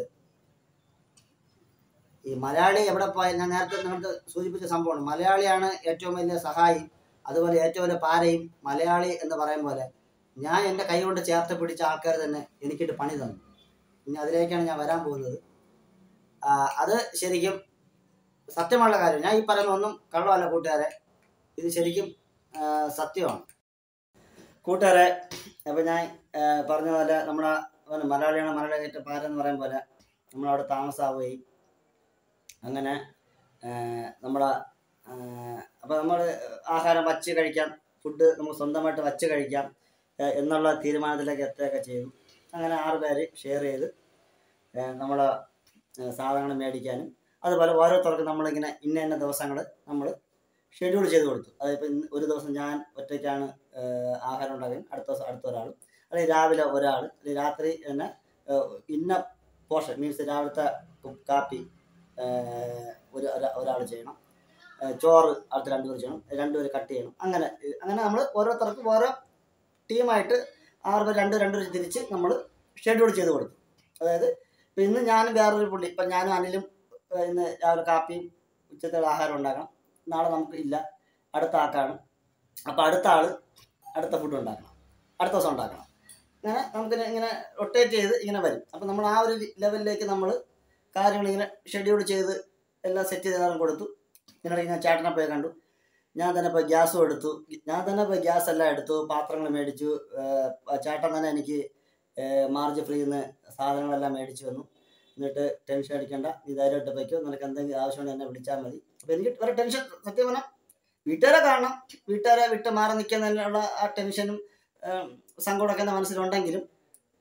ഈ മലയാളി എവിടെ പോയ ഞാൻ നേരത്തെ നിങ്ങൾക്ക് സൂചിപ്പിച്ച സംഭവമാണ് മലയാളിയാണ് ഏറ്റവും വലിയ സഹായി അതുപോലെ ഏറ്റവും വലിയ പാരയും മലയാളി എന്ന് പറയും പോലെ ഞാൻ എൻ്റെ കൈ കൊണ്ട് ചേർത്ത് പിടിച്ച ആൾക്കാർ തന്നെ എനിക്കിട്ട് പണി തന്നു ഇനി അതിലേക്കാണ് ഞാൻ വരാൻ പോകുന്നത് ആ, അത് ശരിക്കും സത്യമുള്ള കാര്യം ഞാൻ ഈ പറയുന്ന ഒന്നും കള്ളമല്ല കൂട്ടുകാരെ ഇത് ശരിക്കും ആ, സത്യമാണ് കൂട്ടുകാരെ അപ്പം ഞാൻ ആ, പറഞ്ഞ പോലെ നമ്മുടെ പിന്നെ മലയാളിയാണ് മലയാളി ഏറ്റ പാരെന്ന് പറയും പോലെ നമ്മളവിടെ താമസമാവുകയും അങ്ങനെ ആ, നമ്മുടെ അപ്പോൾ നമ്മൾ ആഹാരം വച്ച് കഴിക്കാം ഫുഡ് നമുക്ക് സ്വന്തമായിട്ട് വച്ച് കഴിക്കാം ആ, എന്നുള്ള തീരുമാനത്തിലേക്ക് എത്തുകയൊക്കെ ചെയ്തു അങ്ങനെ ആറ് പേര് ഷെയർ ചെയ്ത് നമ്മൾ സാധനങ്ങൾ മേടിക്കാനും അതുപോലെ ഓരോരുത്തർക്കും നമ്മളിങ്ങനെ ഇന്ന ഇന്ന ദിവസങ്ങൾ നമ്മൾ ഷെഡ്യൂൾ ചെയ്ത് കൊടുത്തു അതിപ്പോൾ ഇന്ന് ഒരു ദിവസം ഞാൻ ഒറ്റയ്ക്കാണ് ഏഹ്, ആഹാരം ഉണ്ടാക്കുകയും അടുത്ത ദിവസം അടുത്ത ഒരാൾ അല്ലെങ്കിൽ രാവിലെ ഒരാൾ അല്ലെങ്കിൽ രാത്രി തന്നെ ഏഹ്, ഇന്ന പോർഷൻ മീൻസ് രാവിലത്തെ കു- കാപ്പി ഏഹ്, ഒരു ഒരാൾ ചെയ്യണം ഏഹ്, ചോറ് അടുത്ത രണ്ടുപേർ ചെയ്യണം രണ്ടുപേർ കട്ട് ചെയ്യണം അങ്ങനെ ഏഹ്, അങ്ങനെ നമ്മൾ ഓരോരുത്തർക്കും ഓരോ ടീമായിട്ട് ആറ് പേർ രണ്ട് രണ്ട് പേര് തിരിച്ച് നമ്മൾ ഷെഡ്യൂൾ ചെയ്ത് കൊടുത്തു അതായത് ഇപ്പം ഇന്ന് ഞാനും വേറൊരു പുള്ളി ഇപ്പം ഞാനും അനിലും ഏഹ്, ഇന്ന് രാവിലെ കാപ്പിയും ഉച്ചത്തെ ആഹാരം ഉണ്ടാക്കണം നാളെ നമുക്ക് ഇല്ല അടുത്ത ആൾക്കാണ് അപ്പോൾ അടുത്ത ആൾ അടുത്ത ഫുഡ് ഉണ്ടാക്കണം അടുത്ത ദിവസം ഉണ്ടാക്കണം അങ്ങനെ നമുക്ക് ഇങ്ങനെ റൊട്ടേറ്റ് ചെയ്ത് ഇങ്ങനെ വരും അപ്പം നമ്മൾ ആ ഒരു ലെവലിലേക്ക് നമ്മൾ കാര്യങ്ങൾ ഇങ്ങനെ ഷെഡ്യൂൾ ചെയ്ത് എല്ലാം സെറ്റ് ചെയ്ത് നേരം കൊടുത്തു ഇതിനിടയ്ക്ക് ഞാൻ ചേട്ടനെ പോയി കണ്ടു ഞാൻ തന്നെ പോയി ഗ്യാസും എടുത്തു ഞാൻ തന്നെ പോയി ഗ്യാസ് എല്ലാം എടുത്തു പാത്രങ്ങൾ മേടിച്ചു ഏഹ് ചേട്ടൻ തന്നെ എനിക്ക് മാർജ് ഫ്രീയിൽ നിന്ന് സാധനങ്ങളെല്ലാം മേടിച്ചു വന്നു എന്നിട്ട് ടെൻഷൻ അടിക്കേണ്ട നീ ധൈര്യമായിട്ട് വയ്ക്കോ നിനക്ക് എന്തെങ്കിലും ആവശ്യമുണ്ടെങ്കിൽ എന്നെ വിളിച്ചാൽ മതി അപ്പോൾ എനിക്ക് ഒരു ടെൻഷൻ സത്യം പറഞ്ഞാൽ വീട്ടുകാരെ കാണണം വീട്ടുകാരെ വിട്ട് മാറി നിൽക്കുന്നതിനുള്ള ആ ടെൻഷനും ഏം, സങ്കടമൊക്കെ എൻ്റെ മനസ്സിലുണ്ടെങ്കിലും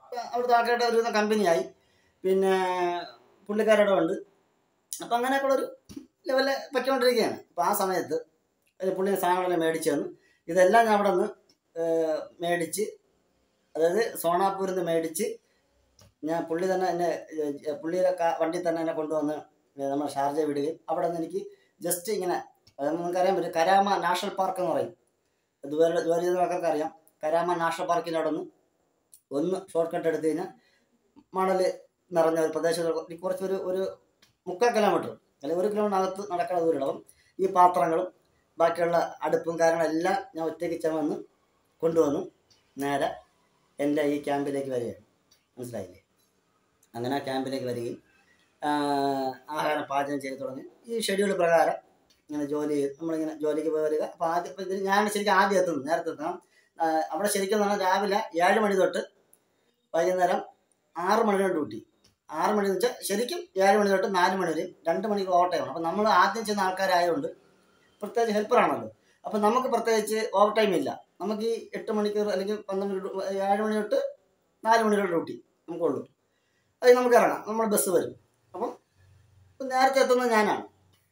അവിടുത്തെ ആൾക്കാരുടെ ഒരു കമ്പനിയായി പിന്നെ പുള്ളിക്കാരുടെ ഉണ്ട് അപ്പം അങ്ങനെയൊക്കെയുള്ളൊരു ലെവലിൽ പറ്റിക്കൊണ്ടിരിക്കുകയാണ് അപ്പോൾ ആ സമയത്ത് ഒരു പുള്ളി സാധനങ്ങളെല്ലാം മേടിച്ച് തന്നു ഇതെല്ലാം ഞാൻ അവിടെ നിന്ന് മേടിച്ച് അതായത് സോണാപൂരിൽ നിന്ന് മേടിച്ച് ഞാൻ പുള്ളി തന്നെ എന്നെ ഏഹ്, പുള്ളിയുടെ കാ- വണ്ടി തന്നെ എന്നെ കൊണ്ടുവന്ന് നമ്മൾ ഷാർജ വിടുകയും അവിടെ നിന്ന് എനിക്ക് ജസ്റ്റ് ഇങ്ങനെ അതായത് നിങ്ങൾക്കറിയാൻ പറ്റും കരാമ നാഷണൽ പാർക്ക് എന്ന് പറയും ഇതുവരെ ജോലി ചെയ്യുന്ന ആൾക്കാർക്ക് അറിയാം കരാമ നാഷണൽ പാർക്കിൻ്റെ അവിടെ നിന്ന് ഒന്ന് ഷോർട്ട് കട്ട് എടുത്തു കഴിഞ്ഞാൽ മണൽ നിറഞ്ഞ ഒരു പ്രദേശത്ത് കുറച്ച് ഒരു ഒരു മുക്കാൽ കിലോമീറ്റർ അല്ലെങ്കിൽ ഒരു കിലോമീറ്റർ അകത്ത് നടക്കുന്ന ദൂരം അപ്പം ഈ പാത്രങ്ങളും ബാക്കിയുള്ള അടുപ്പും കാര്യങ്ങളെല്ലാം ഞാൻ ഒറ്റയ്ക്ക് ചുമന്ന് കൊണ്ടുവന്നു നേരെ എൻ്റെ ഈ ക്യാമ്പിലേക്ക് വരികയാണ് മനസ്സിലായില്ലേ അങ്ങനെ ആ ക്യാമ്പിലേക്ക് വരികയും ആ, ആഹാരം പാചകം ചെയ്ത് തുടങ്ങി ഈ ഷെഡ്യൂൾ പ്രകാരം ഇങ്ങനെ ജോലി ചെയ്ത് നമ്മളിങ്ങനെ ജോലിക്ക് പോയി വരിക അപ്പോൾ ആദ്യം ഇപ്പം ഇതിന് ഞാൻ ശരിക്കും ആദ്യം എത്തുന്നു നേരത്തെ എത്തണം ആ, അവിടെ ശരിക്കും പറഞ്ഞാൽ രാവിലെ ഏഴ് മണി തൊട്ട് വൈകുന്നേരം ആറ് മണി വരെ ഡ്യൂട്ടി ആറ് മണി എന്ന് വെച്ചാൽ ശരിക്കും ഏഴ് മണി തൊട്ട് നാല് മണി വരെ രണ്ട് മണിക്കൂർ ഓവർടൈമാണ് അപ്പം നമ്മൾ ആദ്യം ചെയ്യുന്ന ആൾക്കാരായതുകൊണ്ട് പ്രത്യേകിച്ച് ഹെൽപ്പറാണല്ലോ അപ്പം നമുക്ക് പ്രത്യേകിച്ച് ഓവർ ടൈം ഇല്ല നമുക്ക് ഈ എട്ട് മണിക്കൂർ അല്ലെങ്കിൽ പന്ത്രണ്ട് മണി ഡ്യൂ- ഏഴ് മണി തൊട്ട് നാല് മണി വരെ ഡ്യൂട്ടി നമുക്കുള്ളൂ അത് നമുക്ക് ഇറങ്ങാം നമ്മൾ ബസ് വരും അപ്പം ഇപ്പം നേരത്തെ എത്തുന്നത് ഞാനാണ്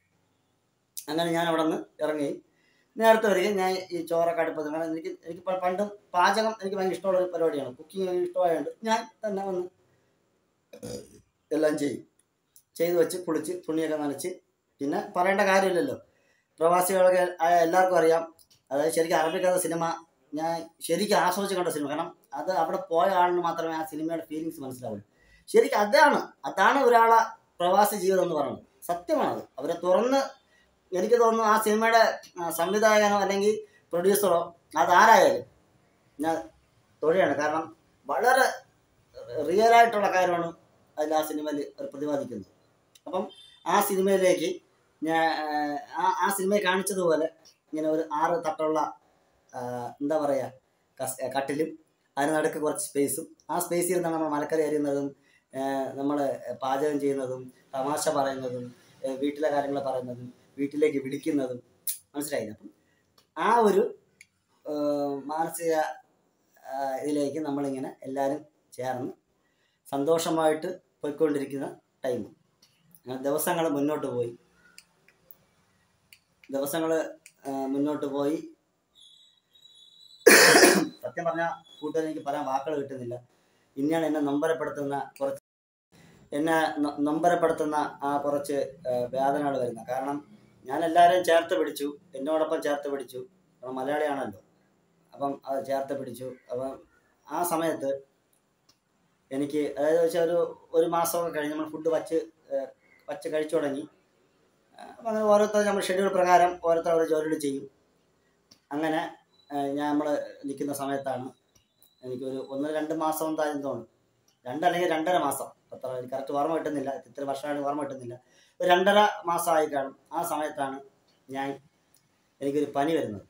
അങ്ങനെ ഞാൻ അവിടെ നിന്ന് ഇറങ്ങി നേരത്തെ വരികയും ഞാൻ ഈ ചോറൊക്കെ അടുപ്പത്ത് കാരണം എനിക്ക് എനിക്ക് പ- പണ്ടും പാചകം എനിക്ക് ഭയങ്കര ഇഷ്ടമുള്ള ഒരു പരിപാടിയാണ് കുക്കിംഗ് എനിക്ക് ഇഷ്ടമായതുകൊണ്ട് ഞാൻ തന്നെ വന്ന് എല്ലാം ചെയ്യും ചെയ്ത് വെച്ച് കുളിച്ച് തുണിയൊക്കെ നനച്ച് പിന്നെ പറയേണ്ട കാര്യമില്ലല്ലോ പ്രവാസികളൊക്കെ ആയ എല്ലാവർക്കും അറിയാം അതായത് ശരിക്കും അറബിക്കഥ സിനിമ ഞാൻ ശരിക്കും ആസ്വദിച്ച് കണ്ട സിനിമ കാരണം അത് അവിടെ പോയ ആളിന് മാത്രമേ ആ സിനിമയുടെ ഫീലിങ്സ് മനസ്സിലാവുള്ളൂ ശരിക്കും അതാണ് അതാണ് ഒരാളെ പ്രവാസി ജീവിതം എന്ന് പറയുന്നത് സത്യമാണത് അവരെ തുറന്ന് എനിക്ക് തോന്നുന്നു ആ സിനിമയുടെ ആ, സംവിധായകനോ അല്ലെങ്കിൽ പ്രൊഡ്യൂസറോ അതാരായാലും ഞാൻ തൊഴിലാണ് കാരണം വളരെ റിയൽ ആയിട്ടുള്ള കാര്യമാണ് അതിൽ ആ സിനിമയിൽ അവർ പ്രതിപാദിക്കുന്നത് അപ്പം ആ സിനിമയിലേക്ക് ഞാൻ ആ ആ സിനിമയെ കാണിച്ചതുപോലെ ഇങ്ങനെ ഒരു ആറ് തട്ടുള്ള ആ, എന്താ പറയുക കസ് കട്ടിലും അതിന് നടുക്ക് കുറച്ച് സ്പേസും ആ സ്പേസിൽ നിന്നാണ് നമ്മൾ മലക്കറി അരിയുന്നതും നമ്മൾ പാചകം ചെയ്യുന്നതും തമാശ പറയുന്നതും ഏ, വീട്ടിലെ കാര്യങ്ങൾ പറയുന്നതും വീട്ടിലേക്ക് വിളിക്കുന്നതും മനസ്സിലായില്ല അപ്പം ആ ഒരു ആ, മാനസിക ആ, ഇതിലേക്ക് നമ്മളിങ്ങനെ എല്ലാവരും ചേർന്ന് സന്തോഷമായിട്ട് പോയിക്കൊണ്ടിരിക്കുന്ന ടൈം അങ്ങനെ ദിവസങ്ങൾ മുന്നോട്ട് പോയി ദിവസങ്ങൾ മുന്നോട്ട് പോയി സത്യം പറഞ്ഞാൽ കൂട്ടുകാർ എനിക്ക് പറയാൻ വാക്കുകൾ കിട്ടുന്നില്ല ഇനിയാണ് എന്നെ നൊമ്പരപ്പെടുത്തുന്ന കുറച്ച് എന്നെ നൊ- നൊമ്പരപ്പെടുത്തുന്ന ആ കുറച്ച് വേദനകൾ വരുന്നത് കാരണം ഞാൻ എല്ലാവരെയും ചേർത്ത് പിടിച്ചു എന്നോടൊപ്പം ചേർത്ത് പിടിച്ചു കാരണം മലയാളിയാണല്ലോ അപ്പം അത് ചേർത്ത് പിടിച്ചു അപ്പം ആ സമയത്ത് എനിക്ക് അതായത് വെച്ചാൽ ഒരു ഒരു മാസമൊക്കെ കഴിഞ്ഞ് നമ്മൾ ഫുഡ് വച്ച് ഏഹ്, വച്ച് കഴിച്ചു തുടങ്ങി അപ്പം അങ്ങനെ ഓരോരുത്തർ നമ്മൾ ഷെഡ്യൂൾ പ്രകാരം ഓരോരുത്തർ ഓരോ ജോലികൾ ചെയ്യും അങ്ങനെ ഏഹ്, ഞാൻ നമ്മൾ നിൽക്കുന്ന സമയത്താണ് എനിക്കൊരു ഒന്ന് രണ്ട് മാസം എന്തായാലും തോന്നുന്നു രണ്ടല്ലെങ്കിൽ രണ്ടര മാസം അത്ര എനിക്ക് കറക്റ്റ് ഓർമ്മ കിട്ടുന്നില്ല ഇത്ര വർഷമായിട്ട് ഓർമ്മ കിട്ടുന്നില്ല ഒരു രണ്ടര മാസമായി കാണും ആ സമയത്താണ് ഞാൻ എനിക്കൊരു പനി വരുന്നത്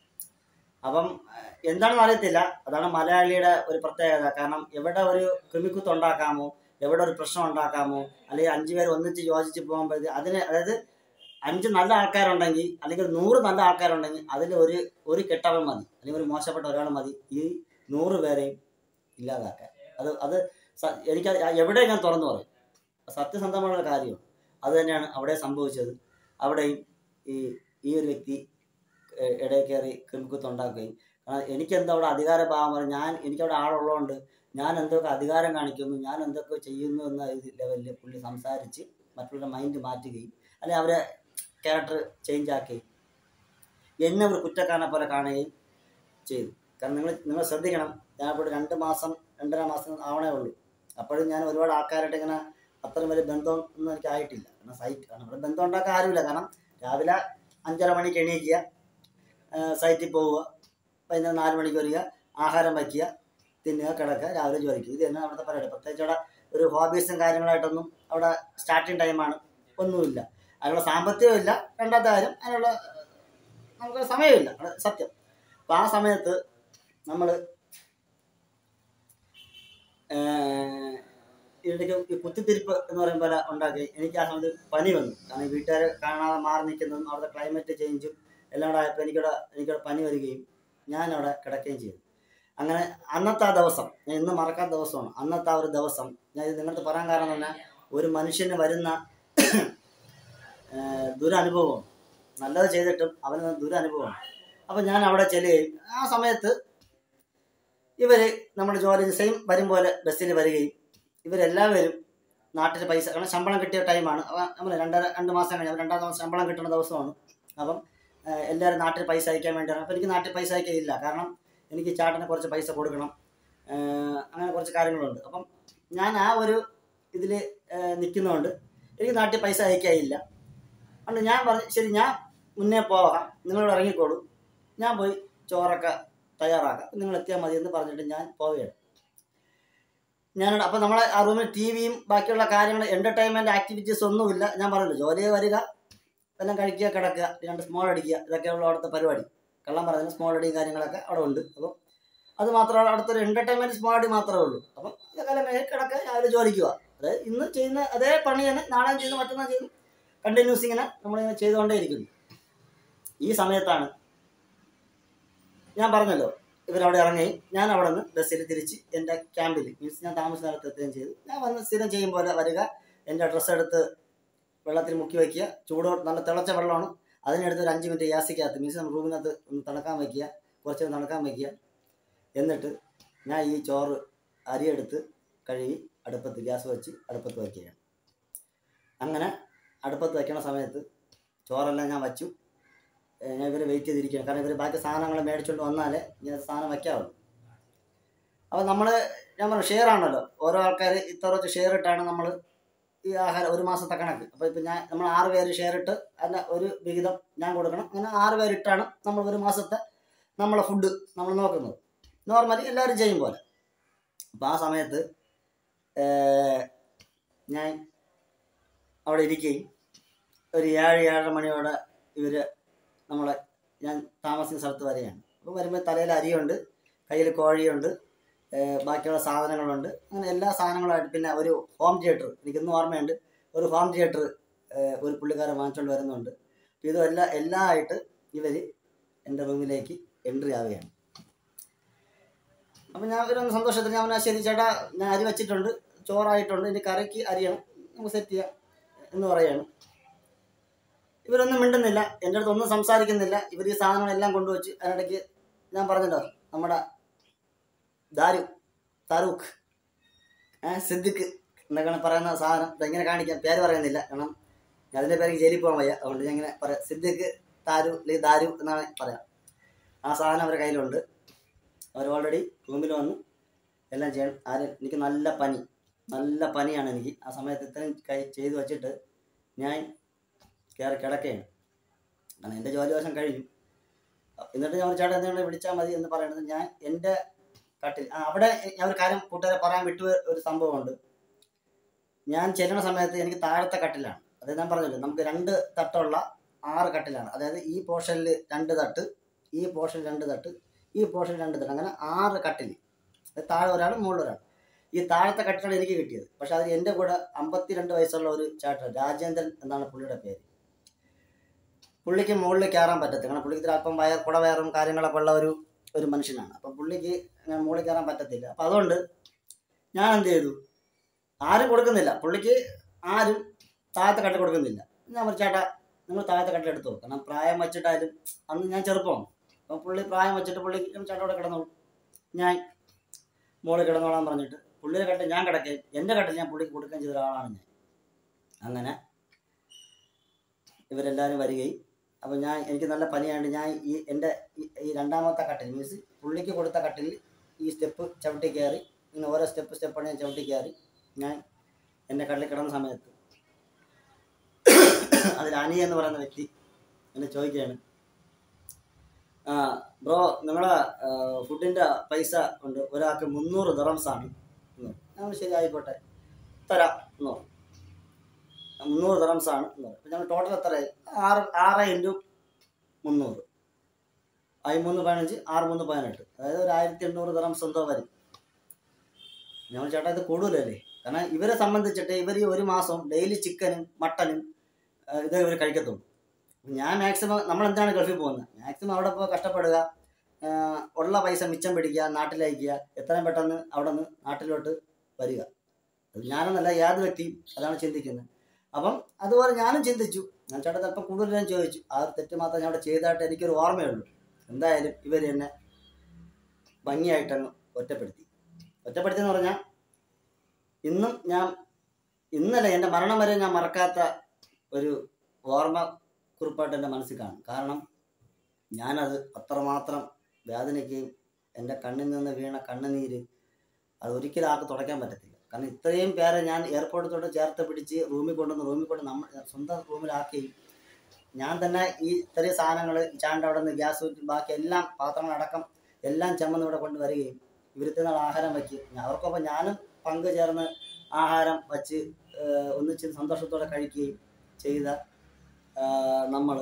അപ്പം ഏഹ്, എന്താണെന്ന് അറിയത്തില്ല അതാണ് മലയാളിയുടെ ഒരു പ്രത്യേകത കാരണം എവിടെ ഒരു കൃമിക്കുത്ത് ഉണ്ടാക്കാമോ എവിടെ ഒരു പ്രശ്നം ഉണ്ടാക്കാമോ അല്ലെങ്കിൽ അഞ്ചു പേർ ഒന്നിച്ച് യോജിച്ച് പോകുമ്പോൾ അതിന് അതായത് അഞ്ച് നല്ല ആൾക്കാരുണ്ടെങ്കിൽ അല്ലെങ്കിൽ ഒരു നൂറ് നല്ല ആൾക്കാരുണ്ടെങ്കിൽ അതിൽ ഒരു ഒരു കെട്ടവൻ മതി അല്ലെങ്കിൽ ഒരു മോശപ്പെട്ട ഒരാൾ മതി ഈ നൂറ് പേരെയും ഇല്ലാതാക്കാൻ അത് അത് സ- എനിക്ക് എവിടെ ഞാൻ തുറന്നു പറയും സത്യസന്ധമായ കാര്യമാണ് അത് തന്നെയാണ് അവിടെ സംഭവിച്ചത് അവിടെയും ഈ ഈ ഒരു വ്യക്തി ഏഹ്, ഇടയിൽ കയറി കൃമിക്കുത്ത് ഉണ്ടാക്കുകയും കാരണം എനിക്കെന്തോ അവിടെ അധികാരഭാവം പറയും ഞാൻ എനിക്കവിടെ ആളുള്ളതുകൊണ്ട് ഞാൻ എന്തൊക്കെ അധികാരം കാണിക്കുന്നു ഞാൻ എന്തൊക്കെ ചെയ്യുന്നു എന്ന ഇത് ലെവലിൽ പുള്ളി സംസാരിച്ച് മറ്റുള്ളവരുടെ മൈൻഡ് മാറ്റുകയും അല്ലെങ്കിൽ അവരെ ക്യാരക്ടർ ചേഞ്ച് ആക്കുകയും എന്നെ ഒരു കുറ്റക്കാരനെ പോലെ കാണുകയും ചെയ്തു കാരണം നിങ്ങൾ നിങ്ങൾ ശ്രദ്ധിക്കണം ഞാൻ ഇപ്പോൾ ഒരു രണ്ട് മാസം രണ്ടര മാസം ആവണേ ഉള്ളൂ അപ്പോഴും ഞാൻ ഒരുപാട് ആൾക്കാരായിട്ട് ഇങ്ങനെ അത്രയും വലിയ ബന്ധം ഒന്നും എനിക്ക് ആയിട്ടില്ല കാരണം സൈറ്റ് കാരണം ഇവിടെ ബന്ധം ഉണ്ടാക്കാൻ ആരുമില്ല കാരണം രാവിലെ അഞ്ചര മണിക്ക് എണീക്കുക ആ, സൈറ്റിൽ പോവുക വൈകുന്നേരം നാല് മണിക്ക് വരിക ആഹാരം വയ്ക്കുക തിന്നുക കിടക്കുക രാവിലെ ജോലിക്കുക ഇത് തന്നെ അവിടുത്തെ പരിപാടി പ്രത്യേകിച്ച് അവിടെ ഒരു ഹോബീസും കാര്യങ്ങളായിട്ടൊന്നും അവിടെ സ്റ്റാർട്ടിങ് ടൈമാണ് ഒന്നുമില്ല അതിനുള്ള സാമ്പത്തികവും ഇല്ല രണ്ടാമത്തെ കാര്യം അതിനുള്ള ഏഹ്, നമുക്ക് സമയമില്ല അത് സത്യം അപ്പം ആ സമയത്ത് നമ്മൾ ഇതിൻ്റെയൊക്കെ ഈ കുത്തിത്തിരിപ്പ് എന്ന് പറയുമ്പോൾ പോലെ ഉണ്ടാക്കി എനിക്ക് ആ സമയത്ത് പനി വന്നു കാരണം ഈ വീട്ടുകാർ കാണാതെ മാറി നിൽക്കുന്നതും അവിടുത്തെ ക്ലൈമറ്റ് ചേഞ്ചും എല്ലാം കൂടെ ആയപ്പോൾ എനിക്കിവിടെ എനിക്കിവിടെ പനി വരികയും ഞാനവിടെ കിടക്കുകയും ചെയ്തു അങ്ങനെ അന്നത്തെ ആ ദിവസം ഞാൻ ഇന്ന് മറക്കാത്ത ദിവസമാണ് അന്നത്തെ ആ ഒരു ദിവസം ഞാൻ ഇത് നിങ്ങളുടെ പറയാൻ കാരണം എന്ന് പറഞ്ഞാൽ ഒരു മനുഷ്യന് വരുന്ന ഏഹ്, ദുരനുഭവം നല്ലത് ചെയ്തിട്ടും അവന് ദുരനുഭവമാണ് അപ്പം ഞാൻ അവിടെ ചെല്ലുകയും ആ സമയത്ത് ഇവർ നമ്മുടെ ജോലി സെയിം വരും പോലെ ബസ്സിൽ വരികയും ഇവരെല്ലാവരും നാട്ടിൽ പൈസ കാരണം ശമ്പളം കിട്ടിയ ടൈമാണ് നമ്മൾ രണ്ടര രണ്ട് മാസം കഴിഞ്ഞ് രണ്ടാം ദിവസം ശമ്പളം കിട്ടുന്ന ദിവസമാണ് അപ്പം ഏഹ്, എല്ലാവരും നാട്ടിൽ പൈസ അയക്കാൻ വേണ്ടിയാണ് അപ്പം എനിക്ക് നാട്ടിൽ പൈസ അയക്കില്ല കാരണം എനിക്ക് ചാട്ടന് കുറച്ച് പൈസ കൊടുക്കണം ഏഹ്, അങ്ങനെ കുറച്ച് കാര്യങ്ങളുണ്ട് അപ്പം ഞാൻ ആ ഒരു ഇതിൽ നിൽക്കുന്നതുകൊണ്ട് എനിക്ക് നാട്ടിൽ പൈസ അയക്കാനില്ല അതുകൊണ്ട് ഞാൻ പറഞ്ഞു ശരി ഞാൻ മുന്നേ പോകാം നിങ്ങളോട് ഇറങ്ങിക്കോളൂ ഞാൻ പോയി ചോറൊക്കെ തയ്യാറാക്കാം നിങ്ങൾ എത്തിയാൽ മതി എന്ന് പറഞ്ഞിട്ട് ഞാൻ പോവുകയാണ് ഞാൻ അപ്പോൾ നമ്മളെ ആ റൂമിൽ ടി വിയും ബാക്കിയുള്ള കാര്യങ്ങൾ എൻ്റർടൈൻമെൻറ്റ് ആക്ടിവിറ്റീസ് ഒന്നുമില്ല ഞാൻ പറഞ്ഞല്ലോ ജോലി വരിക എല്ലാം കഴിക്കുക കിടക്കുക രണ്ട് സ്മോൾ അടിക്കുക ഇതൊക്കെയുള്ള അവിടുത്തെ പരിപാടി കള്ളം പറഞ്ഞാൽ സ്മോൾ അടിയും കാര്യങ്ങളൊക്കെ അവിടെ ഉണ്ട് അപ്പം അത് മാത്രമല്ല അവിടുത്തെ ഒരു എൻ്റർടൈൻമെൻറ്റ് സ്മോൾ അടി മാത്രമേ ഉള്ളൂ അപ്പം ഇതൊക്കെ എല്ലാം കഴിഞ്ഞ് കിടക്കുക രാവിലെ ജോലിക്കുക അതായത് ഇന്ന് ചെയ്യുന്ന അതേ പണി തന്നെ നാളെ ചെയ്യുന്നു മറ്റന്നാൾ ചെയ്യുന്നു കണ്ടിന്യൂസ് ഇങ്ങനെ നമ്മളിങ്ങനെ ചെയ്തുകൊണ്ടേയിരിക്കുന്നു ഈ സമയത്താണ് ഞാൻ പറഞ്ഞല്ലോ ഇവരവിടെ ഇറങ്ങി ഞാൻ അവിടെ നിന്ന് ബസ്സിൽ തിരിച്ച് എൻ്റെ ക്യാമ്പിൽ മീൻസ് ഞാൻ താമസ സ്ഥലത്ത് എത്തുകയും ചെയ്തു ഞാൻ വന്ന് സ്ഥിരം ചെയ്യും പോലെ വരിക എൻ്റെ ഡ്രസ്സ് എടുത്ത് വെള്ളത്തിൽ മുക്കി വയ്ക്കുക ചൂടോ നല്ല തിളച്ച വെള്ളമാണ് അതിനെടുത്ത് ഒരു അഞ്ച് മിനിറ്റ് ഗ്യാസിക്കകത്ത് മീൻസ് നമ്മൾ റൂമിനകത്ത് ഒന്ന് തണുക്കാൻ വയ്ക്കുക കുറച്ച് നേരം തണുക്കാൻ വയ്ക്കുക എന്നിട്ട് ഞാൻ ഈ ചോറ് അരിയെടുത്ത് കഴുകി അടുപ്പത്ത് ഗ്യാസ് വെച്ച് അടുപ്പത്ത് വയ്ക്കുകയാണ് അങ്ങനെ അടുപ്പത്ത് വയ്ക്കണ സമയത്ത് ചോറെല്ലാം ഞാൻ വച്ചു ഏഹ് ഞാൻ ഇവരെ വെയിറ്റ് ചെയ്തിരിക്കുകയാണ് കാരണം ഇവർ ബാക്കി സാധനങ്ങൾ മേടിച്ചുകൊണ്ട് വന്നാലേ ഞാൻ സാധനം വയ്ക്കാവുള്ളൂ അപ്പോൾ നമ്മൾ ഞാൻ പറഞ്ഞു ഷെയർ ആണല്ലോ ഓരോ ആൾക്കാർ ഇത്ര വെച്ച് ഷെയർ ഇട്ടാണ് നമ്മൾ ഈ ആഹാരം ഒരു മാസത്തെ കണക്ക് അപ്പോൾ ഇപ്പം ഞാൻ നമ്മൾ ആറ് പേര് ഷെയർ ഇട്ട് അതിൻ്റെ ഒരു വിഹിതം ഞാൻ കൊടുക്കണം അങ്ങനെ ആറ് പേരിട്ടാണ് നമ്മൾ ഒരു മാസത്തെ നമ്മളെ ഫുഡ് നമ്മൾ നോക്കുന്നത് നോർമലി എല്ലാവരും ചെയ്യും പോലെ അപ്പോൾ ആ സമയത്ത് ഏഹ്, ഞാൻ അവിടെ ഇരിക്കുകയും ഒരു ഏഴ് ഏഴര മണിയോടെ ഇവർ നമ്മളെ ഞാൻ താമസിക്കുന്ന സ്ഥലത്ത് വരെയാണ് അപ്പോൾ വരുമ്പോൾ തലയിൽ അരിയുണ്ട് കയ്യിൽ കോഴിയുണ്ട് ഏഹ് ബാക്കിയുള്ള സാധനങ്ങളുണ്ട് അങ്ങനെ എല്ലാ സാധനങ്ങളായിട്ട് പിന്നെ ഒരു ഹോം തിയേറ്റർ എനിക്കിന്നും ഓർമ്മയുണ്ട് ഒരു ഹോം തിയേറ്റർ ഒരു പുള്ളിക്കാരൻ വാങ്ങിച്ചുകൊണ്ട് വരുന്നുണ്ട് അപ്പോൾ ഇതെല്ലാം എല്ലാം ആയിട്ട് ഇവർ എൻ്റെ റൂമിലേക്ക് എൻട്രി ആവുകയാണ് അപ്പം ഞാൻ ഒരു സന്തോഷത്തിൽ ഞാൻ പറഞ്ഞു, ശരി ചേട്ടാ ഞാൻ അരി വെച്ചിട്ടുണ്ട് ചോറായിട്ടുണ്ട് ഇനി കറിക്ക് അരിയണം നമുക്ക് സെറ്റ് ചെയ്യാം എന്ന് പറയാണ് ഇവരൊന്നും മിണ്ടുന്നില്ല എൻ്റെ അടുത്ത് ഒന്നും സംസാരിക്കുന്നില്ല ഇവർ ഈ സാധനങ്ങളെല്ലാം കൊണ്ടുവച്ച് അതിനിടയ്ക്ക് ഞാൻ പറഞ്ഞല്ലോ നമ്മുടെ ദാരു താരൂഖ് ഏ സിദ്ദിഖ് എന്നൊക്കെയാണ് പറയുന്ന സാധനം ഇതെങ്ങനെ കാണിക്കാം പേര് പറയുന്നില്ല കാരണം ഞാൻ അതിൻ്റെ പേര് ജയിലിൽ പോകാൻ വയ്യ അതുകൊണ്ട് ഞാൻ ഇങ്ങനെ പറയാം സിദ്ദിഖ് താരു അല്ലെങ്കിൽ ദാരു എന്നാണ് പറയാം ആ സാധനം അവരുടെ കയ്യിലുണ്ട് അവർ ഓൾറെഡി റൂമിൽ വന്ന് എല്ലാം ചെയ്യണം ആര് എനിക്ക് നല്ല പനി നല്ല പനിയാണ് എനിക്ക് ആ സമയത്ത് ഇത്രയും കൈ ചെയ്ത് വെച്ചിട്ട് ഞാൻ കയറി കിടക്കുകയാണ് കാരണം എൻ്റെ ജോലി വശം കഴിഞ്ഞു എന്നിട്ട് ഞാൻ ഒരു ചേട്ടൻ എന്തെങ്കിലും വിളിച്ചാൽ മതി എന്ന് പറയുന്നത് ഞാൻ എൻ്റെ കട്ടിൽ ആ അവിടെ ഞാൻ ഒരു കാര്യം കൂട്ടുകാരെ പറയാൻ വിട്ടു ഒരു സംഭവമുണ്ട് ഞാൻ ചെല്ലുന്ന സമയത്ത് എനിക്ക് താഴത്തെ കട്ടിലാണ് അതായത് ഞാൻ പറഞ്ഞല്ലോ നമുക്ക് രണ്ട് തട്ടുള്ള ആറ് കട്ടിലാണ് അതായത് ഈ പോർഷനിൽ രണ്ട് തട്ട് ഈ പോർഷനിൽ രണ്ട് തട്ട് ഈ പോർഷനിൽ രണ്ട് തട്ട് അങ്ങനെ ആറ് കട്ടിൽ അത് താഴെ ഒരാൾ മുകളിൽ ഒരാൾ ഈ താഴത്തെ കട്ടിലാണ് എനിക്ക് കിട്ടിയത് പക്ഷെ അതിൽ എൻ്റെ കൂടെ അമ്പത്തിരണ്ട് വയസ്സുള്ള ഒരു ചേട്ടൻ രാജേന്ദ്രൻ എന്നാണ് പുള്ളിയുടെ പേര് പുള്ളിക്ക് മുകളിൽ കയറാൻ പറ്റത്തില്ല കാരണം പുള്ളിക്ക് ഇത്തിരി അല്പം വയർ കുടവയറും കാര്യങ്ങളൊക്കെ ഉള്ള ഒരു ഒരു മനുഷ്യനാണ് അപ്പം പുള്ളിക്ക് അങ്ങനെ മുകളിൽ കയറാൻ പറ്റത്തില്ല അപ്പം അതുകൊണ്ട് ഞാൻ എന്ത് ചെയ്തു ആരും കൊടുക്കുന്നില്ല പുള്ളിക്ക് ആരും താഴത്തെ കട്ടിൽ കൊടുക്കുന്നില്ല ഞാൻ പറഞ്ഞു ചേട്ടാ നിങ്ങൾ താഴത്തെ കട്ടിൽ എടുത്തോ കാരണം പ്രായം വെച്ചിട്ടായാലും അന്ന് ഞാൻ ചെറുപ്പമാണ് അപ്പം പുള്ളി പ്രായം വെച്ചിട്ട് പുള്ളി ചേട്ടാ അവിടെ കിടന്നോളൂ ഞാൻ മുകളിൽ കിടന്നോളാൻ പറഞ്ഞിട്ട് പുള്ളിയുടെ കട്ടിൽ ഞാൻ കിടക്കേ എൻ്റെ കട്ടിൽ ഞാൻ പുള്ളിക്ക് കൊടുക്കുകയും ചെയ്ത ഒരാളാണ് ഞാൻ അങ്ങനെ ഇവരെല്ലാവരും വരികയും അപ്പോൾ ഞാൻ എനിക്ക് നല്ല പനിയായതുകൊണ്ട് ഞാൻ ഈ എൻ്റെ ഈ- ഈ രണ്ടാമത്തെ കട്ടിൽ മീൻസ് പുള്ളിക്ക് കൊടുത്ത കട്ടിൽ ഈ സ്റ്റെപ്പ് ചവിട്ടി കയറി ഇങ്ങനെ ഓരോ സ്റ്റെപ്പ് സ്റ്റെപ്പാണ് ഞാൻ ചവിട്ടി കയറി ഞാൻ എൻ്റെ കട്ടിൽ കിടന്ന സമയത്ത് അതിൽ അനി എന്ന് പറയുന്ന വ്യക്തി എന്നെ ചോദിക്കുകയാണ് ആ ബ്രോ നിങ്ങളെ ഫുഡിൻ്റെ പൈസ ഉണ്ട് ഒരാൾക്ക് മുന്നൂറ് ദിറംസാണ് എന്ന് ഞങ്ങൾ ശരി ആയിക്കോട്ടെ തരാം എന്ന് പറഞ്ഞു മുന്നൂറ് ദിറംസാണ് എന്ന് പറഞ്ഞു അപ്പോൾ ഞങ്ങൾ ടോട്ടൽ എത്ര ആറ് ആറ് ഇൻറ്റു മുന്നൂറ് പതിമൂന്ന് പതിനഞ്ച് ആറ് മൂന്ന് പതിനെട്ട് അതായത് ഒരു ആയിരത്തി എണ്ണൂറ് ദിറംസ് എന്തോ വരും ഞങ്ങൾ ചേട്ടാ ഇത് കൂടുതലല്ലേ കാരണം ഇവരെ സംബന്ധിച്ചിട്ട് ഇവർ ഈ ഒരു മാസം ഡെയിലി ചിക്കനും മട്ടനും ആ, ഇതേ ഇവർ കഴിക്കത്തുള്ളൂ ഞാൻ മാക്സിമം നമ്മൾ എന്താണ് ഗൾഫിൽ പോകുന്നത് മാക്സിമം അവിടെ പോയി കഷ്ടപ്പെടുക ഉള്ള പൈസ മിച്ചം പിടിക്കുക നാട്ടിലയക്കുക എത്രയും പെട്ടെന്ന് അവിടെ നിന്ന് നാട്ടിലോട്ട് വരിക അത് ഞാനെന്നല്ല ഏത് വ്യക്തിയും അതാണ് ചിന്തിക്കുന്നത് അപ്പം അതുപോലെ ഞാനും ചിന്തിച്ചു ഞാൻ ചേട്ടൻ ചിലപ്പോൾ കൂടുതൽ ഞാൻ ചോദിച്ചു ആ ഒരു തെറ്റ് മാത്രം ഞാൻ അവിടെ ചെയ്തതായിട്ട് എനിക്കൊരു ഓർമ്മയുള്ളൂ എന്തായാലും ഇവർ എന്നെ ഭംഗിയായിട്ടങ്ങ് ഒറ്റപ്പെടുത്തി ഒറ്റപ്പെടുത്തി എന്ന് പറഞ്ഞാൽ ഇന്നും ഞാൻ ഇന്നലെ എൻ്റെ മരണം വരെ ഞാൻ മറക്കാത്ത ഒരു ഓർമ്മ കുറിപ്പായിട്ട് എൻ്റെ മനസ്സിൽ കാണും കാരണം ഞാനത് അത്രമാത്രം വേദനയ്ക്കുകയും എൻ്റെ കണ്ണിൽ നിന്ന് വീണ കണ്ണുനീര് അത് ഒരിക്കലും ആർക്ക് തുടയ്ക്കാൻ പറ്റത്തില്ല കാരണം ഇത്രയും പേരെ ഞാൻ എയർപോർട്ടിലോട്ട് ചേർത്ത് പിടിച്ച് റൂമിൽ കൊണ്ടുവന്ന് റൂമിൽ കൊണ്ട് നമ്മൾ സ്വന്തം റൂമിലാക്കുകയും ഞാൻ തന്നെ ഈ ഇത്രയും സാധനങ്ങൾ ചാണ്ട അവിടെ നിന്ന് ഗ്യാസ് കുറ്റി ബാക്കി എല്ലാം പാത്രങ്ങളടക്കം എല്ലാം ചമ്മന്ന് ഇവിടെ കൊണ്ടുവരികയും ഇവരുത്തെ നാൾ ആഹാരം വയ്ക്കും അവർക്കൊപ്പം ഞാനും പങ്കു ചേർന്ന് ആഹാരം വച്ച് ഏഹ്, ഒന്നിച്ച് സന്തോഷത്തോടെ കഴിക്കുകയും ചെയ്ത നമ്മൾ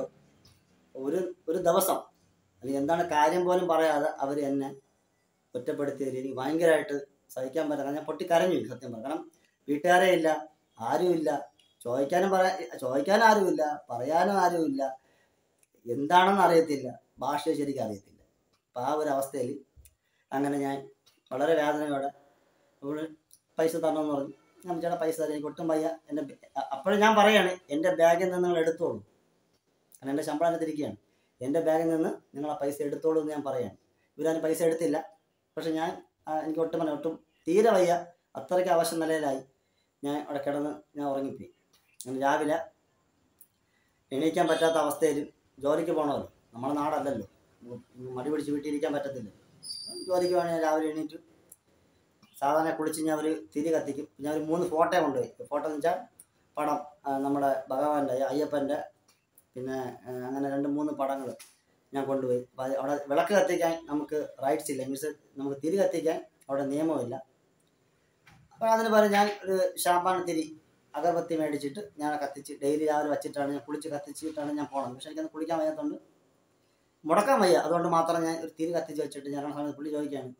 ഒരു ഒരു ദിവസം അല്ലെങ്കിൽ എന്താണ് കാര്യം പോലും പറയാതെ അവർ എന്നെ ഒറ്റപ്പെടുത്തിയതിൽ എനിക്ക് ഭയങ്കരമായിട്ട് സഹിക്കാൻ പറ്റില്ല ഞാൻ പൊട്ടിക്കരഞ്ഞു പോയി സത്യം പറയാം കാരണം വീട്ടുകാരെ ഇല്ല ആരുമില്ല ചോദിക്കാനും പറയാ ചോദിക്കാനും ആരുമില്ല പറയാനും ആരുമില്ല എന്താണെന്ന് അറിയത്തില്ല ഭാഷ ശരിക്കും അറിയത്തില്ല അപ്പം ആ ഒരു അവസ്ഥയിൽ അങ്ങനെ ഞാൻ വളരെ വേദനയോടെ ഇവിടെ പൈസ തരണമെന്ന് പറഞ്ഞു ഞാൻ ചേട്ടാ പൈസ തരാം എനിക്ക് ഒട്ടും വയ്യ എൻ്റെ അപ്പോഴും ഞാൻ പറയാണ് എൻ്റെ ബാഗിൽ നിന്ന് നിങ്ങൾ എടുത്തോളൂ കാരണം എൻ്റെ ശമ്പളം അതിനകത്ത് ഇരിക്കുകയാണ് എൻ്റെ ബാഗിൽ നിന്ന് നിങ്ങൾ ആ പൈസ എടുത്തോളൂ എന്ന് ഞാൻ പറയാണ് ഇവരാരും പൈസ എടുത്തില്ല പക്ഷെ ഞാൻ ആ, എനിക്ക് ഒട്ടും പറഞ്ഞ ഒട്ടും തീരെ വയ്യ അത്രയ്ക്ക് അവശ നിലയിലായി ഞാൻ അവിടെ കിടന്ന് ഞാൻ ഉറങ്ങിപ്പോയി ഞാൻ രാവിലെ എണീക്കാൻ പറ്റാത്ത അവസ്ഥയിൽ ജോലിക്ക് പോകണമല്ലോ നമ്മുടെ നാടല്ലല്ലോ ഉം, മടി പിടിച്ച് വീട്ടിലിരിക്കാൻ പറ്റത്തില്ല ജോലിക്ക് വേണമെങ്കിൽ ഞാൻ രാവിലെ എണീറ്റു സാധാരണ കുളിച്ച് ഞാൻ ഒരു തിരി കത്തിക്കും ഞാൻ ഒരു മൂന്ന് ഫോട്ടോ കൊണ്ടുപോയി ഫോട്ടോ എന്ന് വെച്ചാൽ പടം ആ, നമ്മുടെ ഭഗവാന്റെ അയ്യപ്പൻ്റെ പിന്നെ ആ, അങ്ങനെ രണ്ട് മൂന്ന് പടങ്ങൾ ഞാൻ കൊണ്ടുപോയി അപ്പോൾ അത് അവിടെ വിളക്ക് കത്തിക്കാൻ നമുക്ക് റൈറ്റ്സ് ഇല്ല മീൻസ് നമുക്ക് തിരി കത്തിക്കാൻ അവിടെ നിയമമില്ല അപ്പോൾ അതിന് പകരം ഞാൻ ഒരു ശാമ്പാന തിരി അഗർബത്തി മേടിച്ചിട്ട് ഞാൻ കത്തിച്ച് ഡെയിലി രാവിലെ വെച്ചിട്ടാണ് ഞാൻ കുളിച്ച് കത്തിച്ചിട്ടാണ് ഞാൻ പോകണം പക്ഷെ എനിക്കത് കുളിക്കാൻ വയ്യാത്തതുകൊണ്ട് മുടക്കാൻ വയ്യ അതുകൊണ്ട് മാത്രം ഞാൻ ഒരു തിരി കത്തിച്ച് വെച്ചിട്ട് ഞാൻ ആ സമയത്ത് പുള്ളി ചോദിക്കുകയാണ്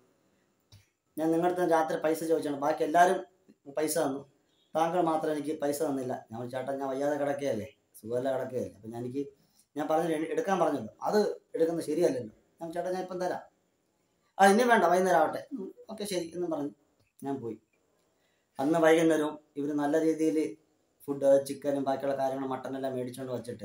ഞാൻ നിങ്ങളുടെ അടുത്ത് രാത്രി പൈസ ചോദിച്ചാണ് ബാക്കി എല്ലാവരും പൈസ തന്നു താങ്കൾ മാത്രം എനിക്ക് പൈസ തന്നില്ല ഞാൻ പറഞ്ഞു, ചേട്ടാ ഞാൻ വയ്യാതെ കിടക്കുകയല്ലേ സുഖമല്ല കിടക്കുകയല്ലേ അപ്പം ഞാൻ എനിക്ക് ഞാൻ പറഞ്ഞു എടുക്കാൻ പറഞ്ഞല്ലോ അത് എടുക്കുന്നത് ശരിയല്ലല്ലോ ഞാൻ ചേട്ടാ ഞാൻ ഇപ്പം തരാം ആ ഇനി വേണ്ട വൈകുന്നേരം ആവട്ടെ ഓക്കെ ശരി എന്ന് പറഞ്ഞു ഞാൻ പോയി അന്ന് വൈകുന്നേരവും ഇവർ നല്ല രീതിയിൽ ഫുഡ് ചിക്കനും ബാക്കിയുള്ള കാര്യങ്ങൾ മട്ടനെല്ലാം മേടിച്ചുകൊണ്ട് വച്ചിട്ട്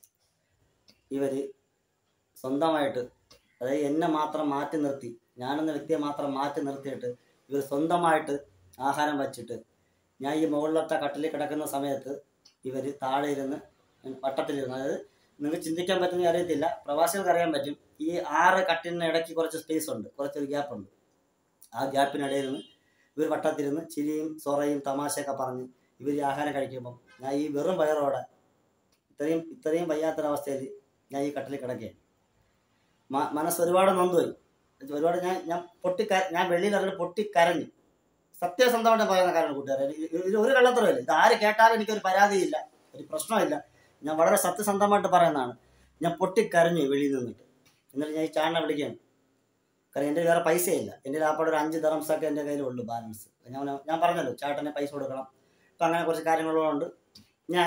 ഇവർ സ്വന്തമായിട്ട് അതായത് എന്നെ മാത്രം മാറ്റി നിർത്തി ഞാനെന്ന വ്യക്തിയെ മാത്രം മാറ്റി നിർത്തിയിട്ട് ഇവർ സ്വന്തമായിട്ട് ആഹാരം വച്ചിട്ട് ഞാൻ ഈ മുകളിലത്തെ കട്ടിലിൽ കിടക്കുന്ന സമയത്ത് ഇവർ താഴെ ഇരുന്ന് വട്ടത്തിലിരുന്ന് അതായത് നിങ്ങൾക്ക് ചിന്തിക്കാൻ പറ്റുന്ന അറിയത്തില്ല പ്രവാസികൾക്ക് അറിയാൻ പറ്റും ഈ ആറ് കട്ടിലിന് ഇടയ്ക്ക് കുറച്ച് സ്പേസ് ഉണ്ട് കുറച്ചൊരു ഗ്യാപ്പ് ഉണ്ട് ആ ഗ്യാപ്പിനിടയിൽ നിന്ന് ഇവർ വട്ടത്തിരുന്ന് ചിരിയും സൊറയും തമാശയൊക്കെ പറഞ്ഞ് ഇവർ ഈ ആഹാരം കഴിക്കുമ്പം ഞാൻ ഈ വെറും വയറോടെ ഇത്രയും ഇത്രയും വയ്യാത്തൊരവസ്ഥയിൽ ഞാൻ ഈ കട്ടിലിൽ കിടക്കുകയാണ് മ- മനസ്സ് ഒരുപാട് നൊന്തുപോയി ഒരുപാട് ഞാൻ ഞാൻ പൊട്ടിക്ക ഞാൻ വെളിയിൽ ഇറങ്ങി പൊട്ടിക്കരഞ്ഞു സത്യസന്ധമായിട്ട് പറയുന്ന കാര്യമാണ് കൂട്ടുകാരെ ഇത് ഇത് ഒരു കള്ളത്തരമില്ല ഇത് ആര് കേട്ടാലും എനിക്കൊരു പരാതിയില്ല ഒരു പ്രശ്നമില്ല ഞാൻ വളരെ സത്യസന്ധമായിട്ട് പറയുന്നതാണ് ഞാൻ പൊട്ടിക്കരഞ്ഞു വെളിയിൽ നിന്നിട്ട് എന്നിട്ട് ഞാൻ ഈ ചാണ വിളിക്കുകയാണ് കാരണം എൻ്റെ വേറെ പൈസയില്ല എൻ്റെ ലാപ്പാട് ഒരു അഞ്ച് ദറംസൊക്കെ എൻ്റെ കയ്യിലുള്ളൂ ബാലൻസ് ഞാൻ ഞാൻ പറഞ്ഞല്ലോ ചേട്ടനെ പൈസ കൊടുക്കണം അപ്പം അങ്ങനെ കുറച്ച് കാര്യങ്ങളുള്ളതുകൊണ്ട് ഞാൻ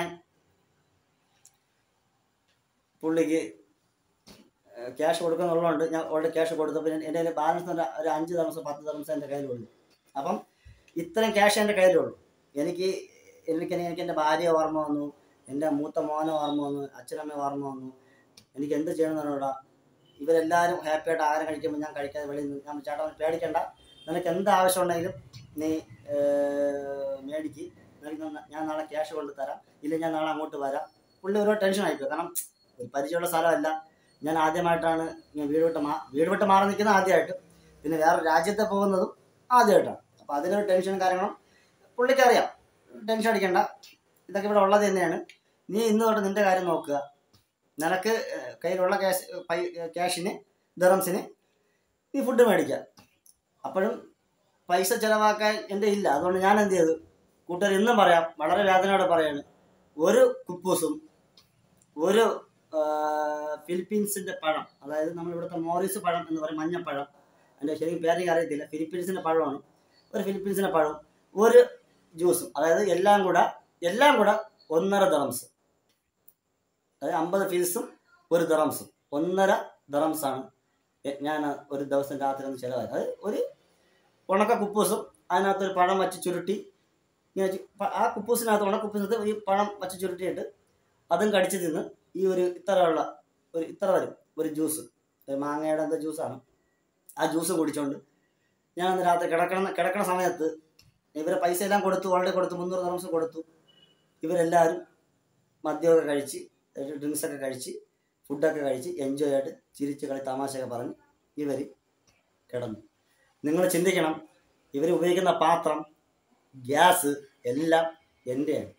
പുള്ളിക്ക് ക്യാഷ് കൊടുക്കുന്നുള്ളതുകൊണ്ട് ഞാൻ ഓൾറെഡി ക്യാഷ് കൊടുത്തപ്പോൾ എൻ്റെ കയ്യിൽ ബാലൻസ് ഒരു ഒരു അഞ്ച് ദിവസം പത്ത് ദിവസം എൻ്റെ കയ്യിലുള്ളൂ അപ്പം ഇത്രയും ക്യാഷ് എൻ്റെ കയ്യിലുള്ളൂ എനിക്ക് എനിക്ക് എനിക്ക് എൻ്റെ ഭാര്യ ഓർമ്മ വന്നു എൻ്റെ മൂത്ത മോനെ ഓർമ്മ വന്നു അച്ഛനമ്മ ഓർമ്മ വന്നു എനിക്ക് എന്ത് ചെയ്യണമെന്നോടാ ഇവരെല്ലാവരും ഹാപ്പിയായിട്ട് ആഹാരം കഴിക്കുമ്പോൾ ഞാൻ കഴിക്കാതെ വെളിയിൽ നിന്ന് ഞാൻ ചേട്ടാ പേടിക്കണ്ട നിനക്ക് എന്ത് ആവശ്യം ഉണ്ടെങ്കിലും നീ മേടിക്ക് നിനക്ക് ഞാൻ- ഞാൻ നാളെ ക്യാഷ് കൊണ്ട് തരാം ഇല്ലെങ്കിൽ ഞാൻ നാളെ അങ്ങോട്ട് വരാം പുള്ളി ഓരോ ടെൻഷൻ ആയിപ്പോയി കാരണം ഒരു പരിചയമുള്ള സ്ഥലമല്ല ഞാൻ ആദ്യമായിട്ടാണ് ഞാൻ വീട് വിട്ട് മാ വീട് വിട്ട് മാറി നിൽക്കുന്നത് ആദ്യമായിട്ട് പിന്നെ വേറെ രാജ്യത്തെ പോകുന്നതും ആദ്യമായിട്ടാണ് അപ്പോൾ അതിലൊരു ടെൻഷനും കാര്യങ്ങളും പുള്ളിക്ക് അറിയാം ടെൻഷൻ അടിക്കണ്ട ഇതൊക്കെ ഇവിടെ ഉള്ളത് തന്നെയാണ് നീ ഇന്ന് തൊട്ട് നിന്റെ കാര്യം നോക്കുക നിനക്ക് ഏഹ്, കയ്യിലുള്ള ക്യാഷ് പൈ ക്യാഷിന് ദറംസിന് നീ ഫുഡ് മേടിക്കുക അപ്പോഴും പൈസ ചിലവാക്കാൻ എൻ്റെ ഇല്ല അതുകൊണ്ട് ഞാൻ എന്ത് ചെയ്തു കൂട്ടുകാർ ഇന്നും പറയാം വളരെ വേദനയോടെ പറയാണ് ഒരു കുപ്പൂസും ഒരു ആ, ഫിലിപ്പീൻസിൻ്റെ പഴം അതായത് നമ്മൾ ഇവിടുത്തെ മോറിസ് പഴം എന്ന് പറയും മഞ്ഞപ്പഴം അതിൻ്റെ ശരിക്കും പേരെനിക്ക് അറിയത്തില്ല ഫിലിപ്പീൻസിൻ്റെ പഴമാണ് ഒരു ഫിലിപ്പീൻസിൻ്റെ പഴം ഒരു ജ്യൂസും അതായത് എല്ലാം കൂടെ എല്ലാം കൂടെ ഒന്നര ദറംസ് അതായത് അമ്പത് ഫീസും ഒരു ദറംസും ഒന്നര ദറംസാണ് എ- ഞാൻ ഒരു ദിവസം രാത്രി ഒന്ന് ചിലവായി അത് ഒരു ഉണക്ക കുപ്പൂസും അതിനകത്തൊരു പഴം വച്ച് ചുരുട്ടി ഇങ്ങനെ ചു- പ- ആ കുപ്പൂസിനകത്ത് ഉണക്ക കുപ്പൂസിനകത്ത് ഈ പഴം വച്ച് ചുരുട്ടിയിട്ട് അതും കടിച്ച് തിന്ന് ഈ ഒരു ഇത്രയുള്ള ഒരു ഇത്ര വരും ഒരു ജ്യൂസ് ഒരു മാങ്ങയുടെ എന്തോ ജ്യൂസാണ് ആ ജ്യൂസ് കുടിച്ചോണ്ട് ഞാൻ അന്ന് രാത്രി കിടക്കണ കിടക്കണ സമയത്ത് ഇവരെ പൈസ എല്ലാം കൊടുത്തു ഓൾറെഡി കൊടുത്തു മുന്നൂറ് ദിവസം കൊടുത്തു ഇവരെല്ലാവരും മദ്യമൊക്കെ കഴിച്ച് ഡ്രിങ്ക്സ് ഒക്കെ കഴിച്ച് ഫുഡൊക്കെ കഴിച്ച് എൻജോയ് ആയിട്ട് ചിരിച്ച് കളി തമാശയൊക്കെ പറഞ്ഞ് ഇവർ കിടന്നു നിങ്ങൾ ചിന്തിക്കണം ഇവർ ഉപയോഗിക്കുന്ന പാത്രം ഗ്യാസ് എല്ലാം എൻ്റെയാണ്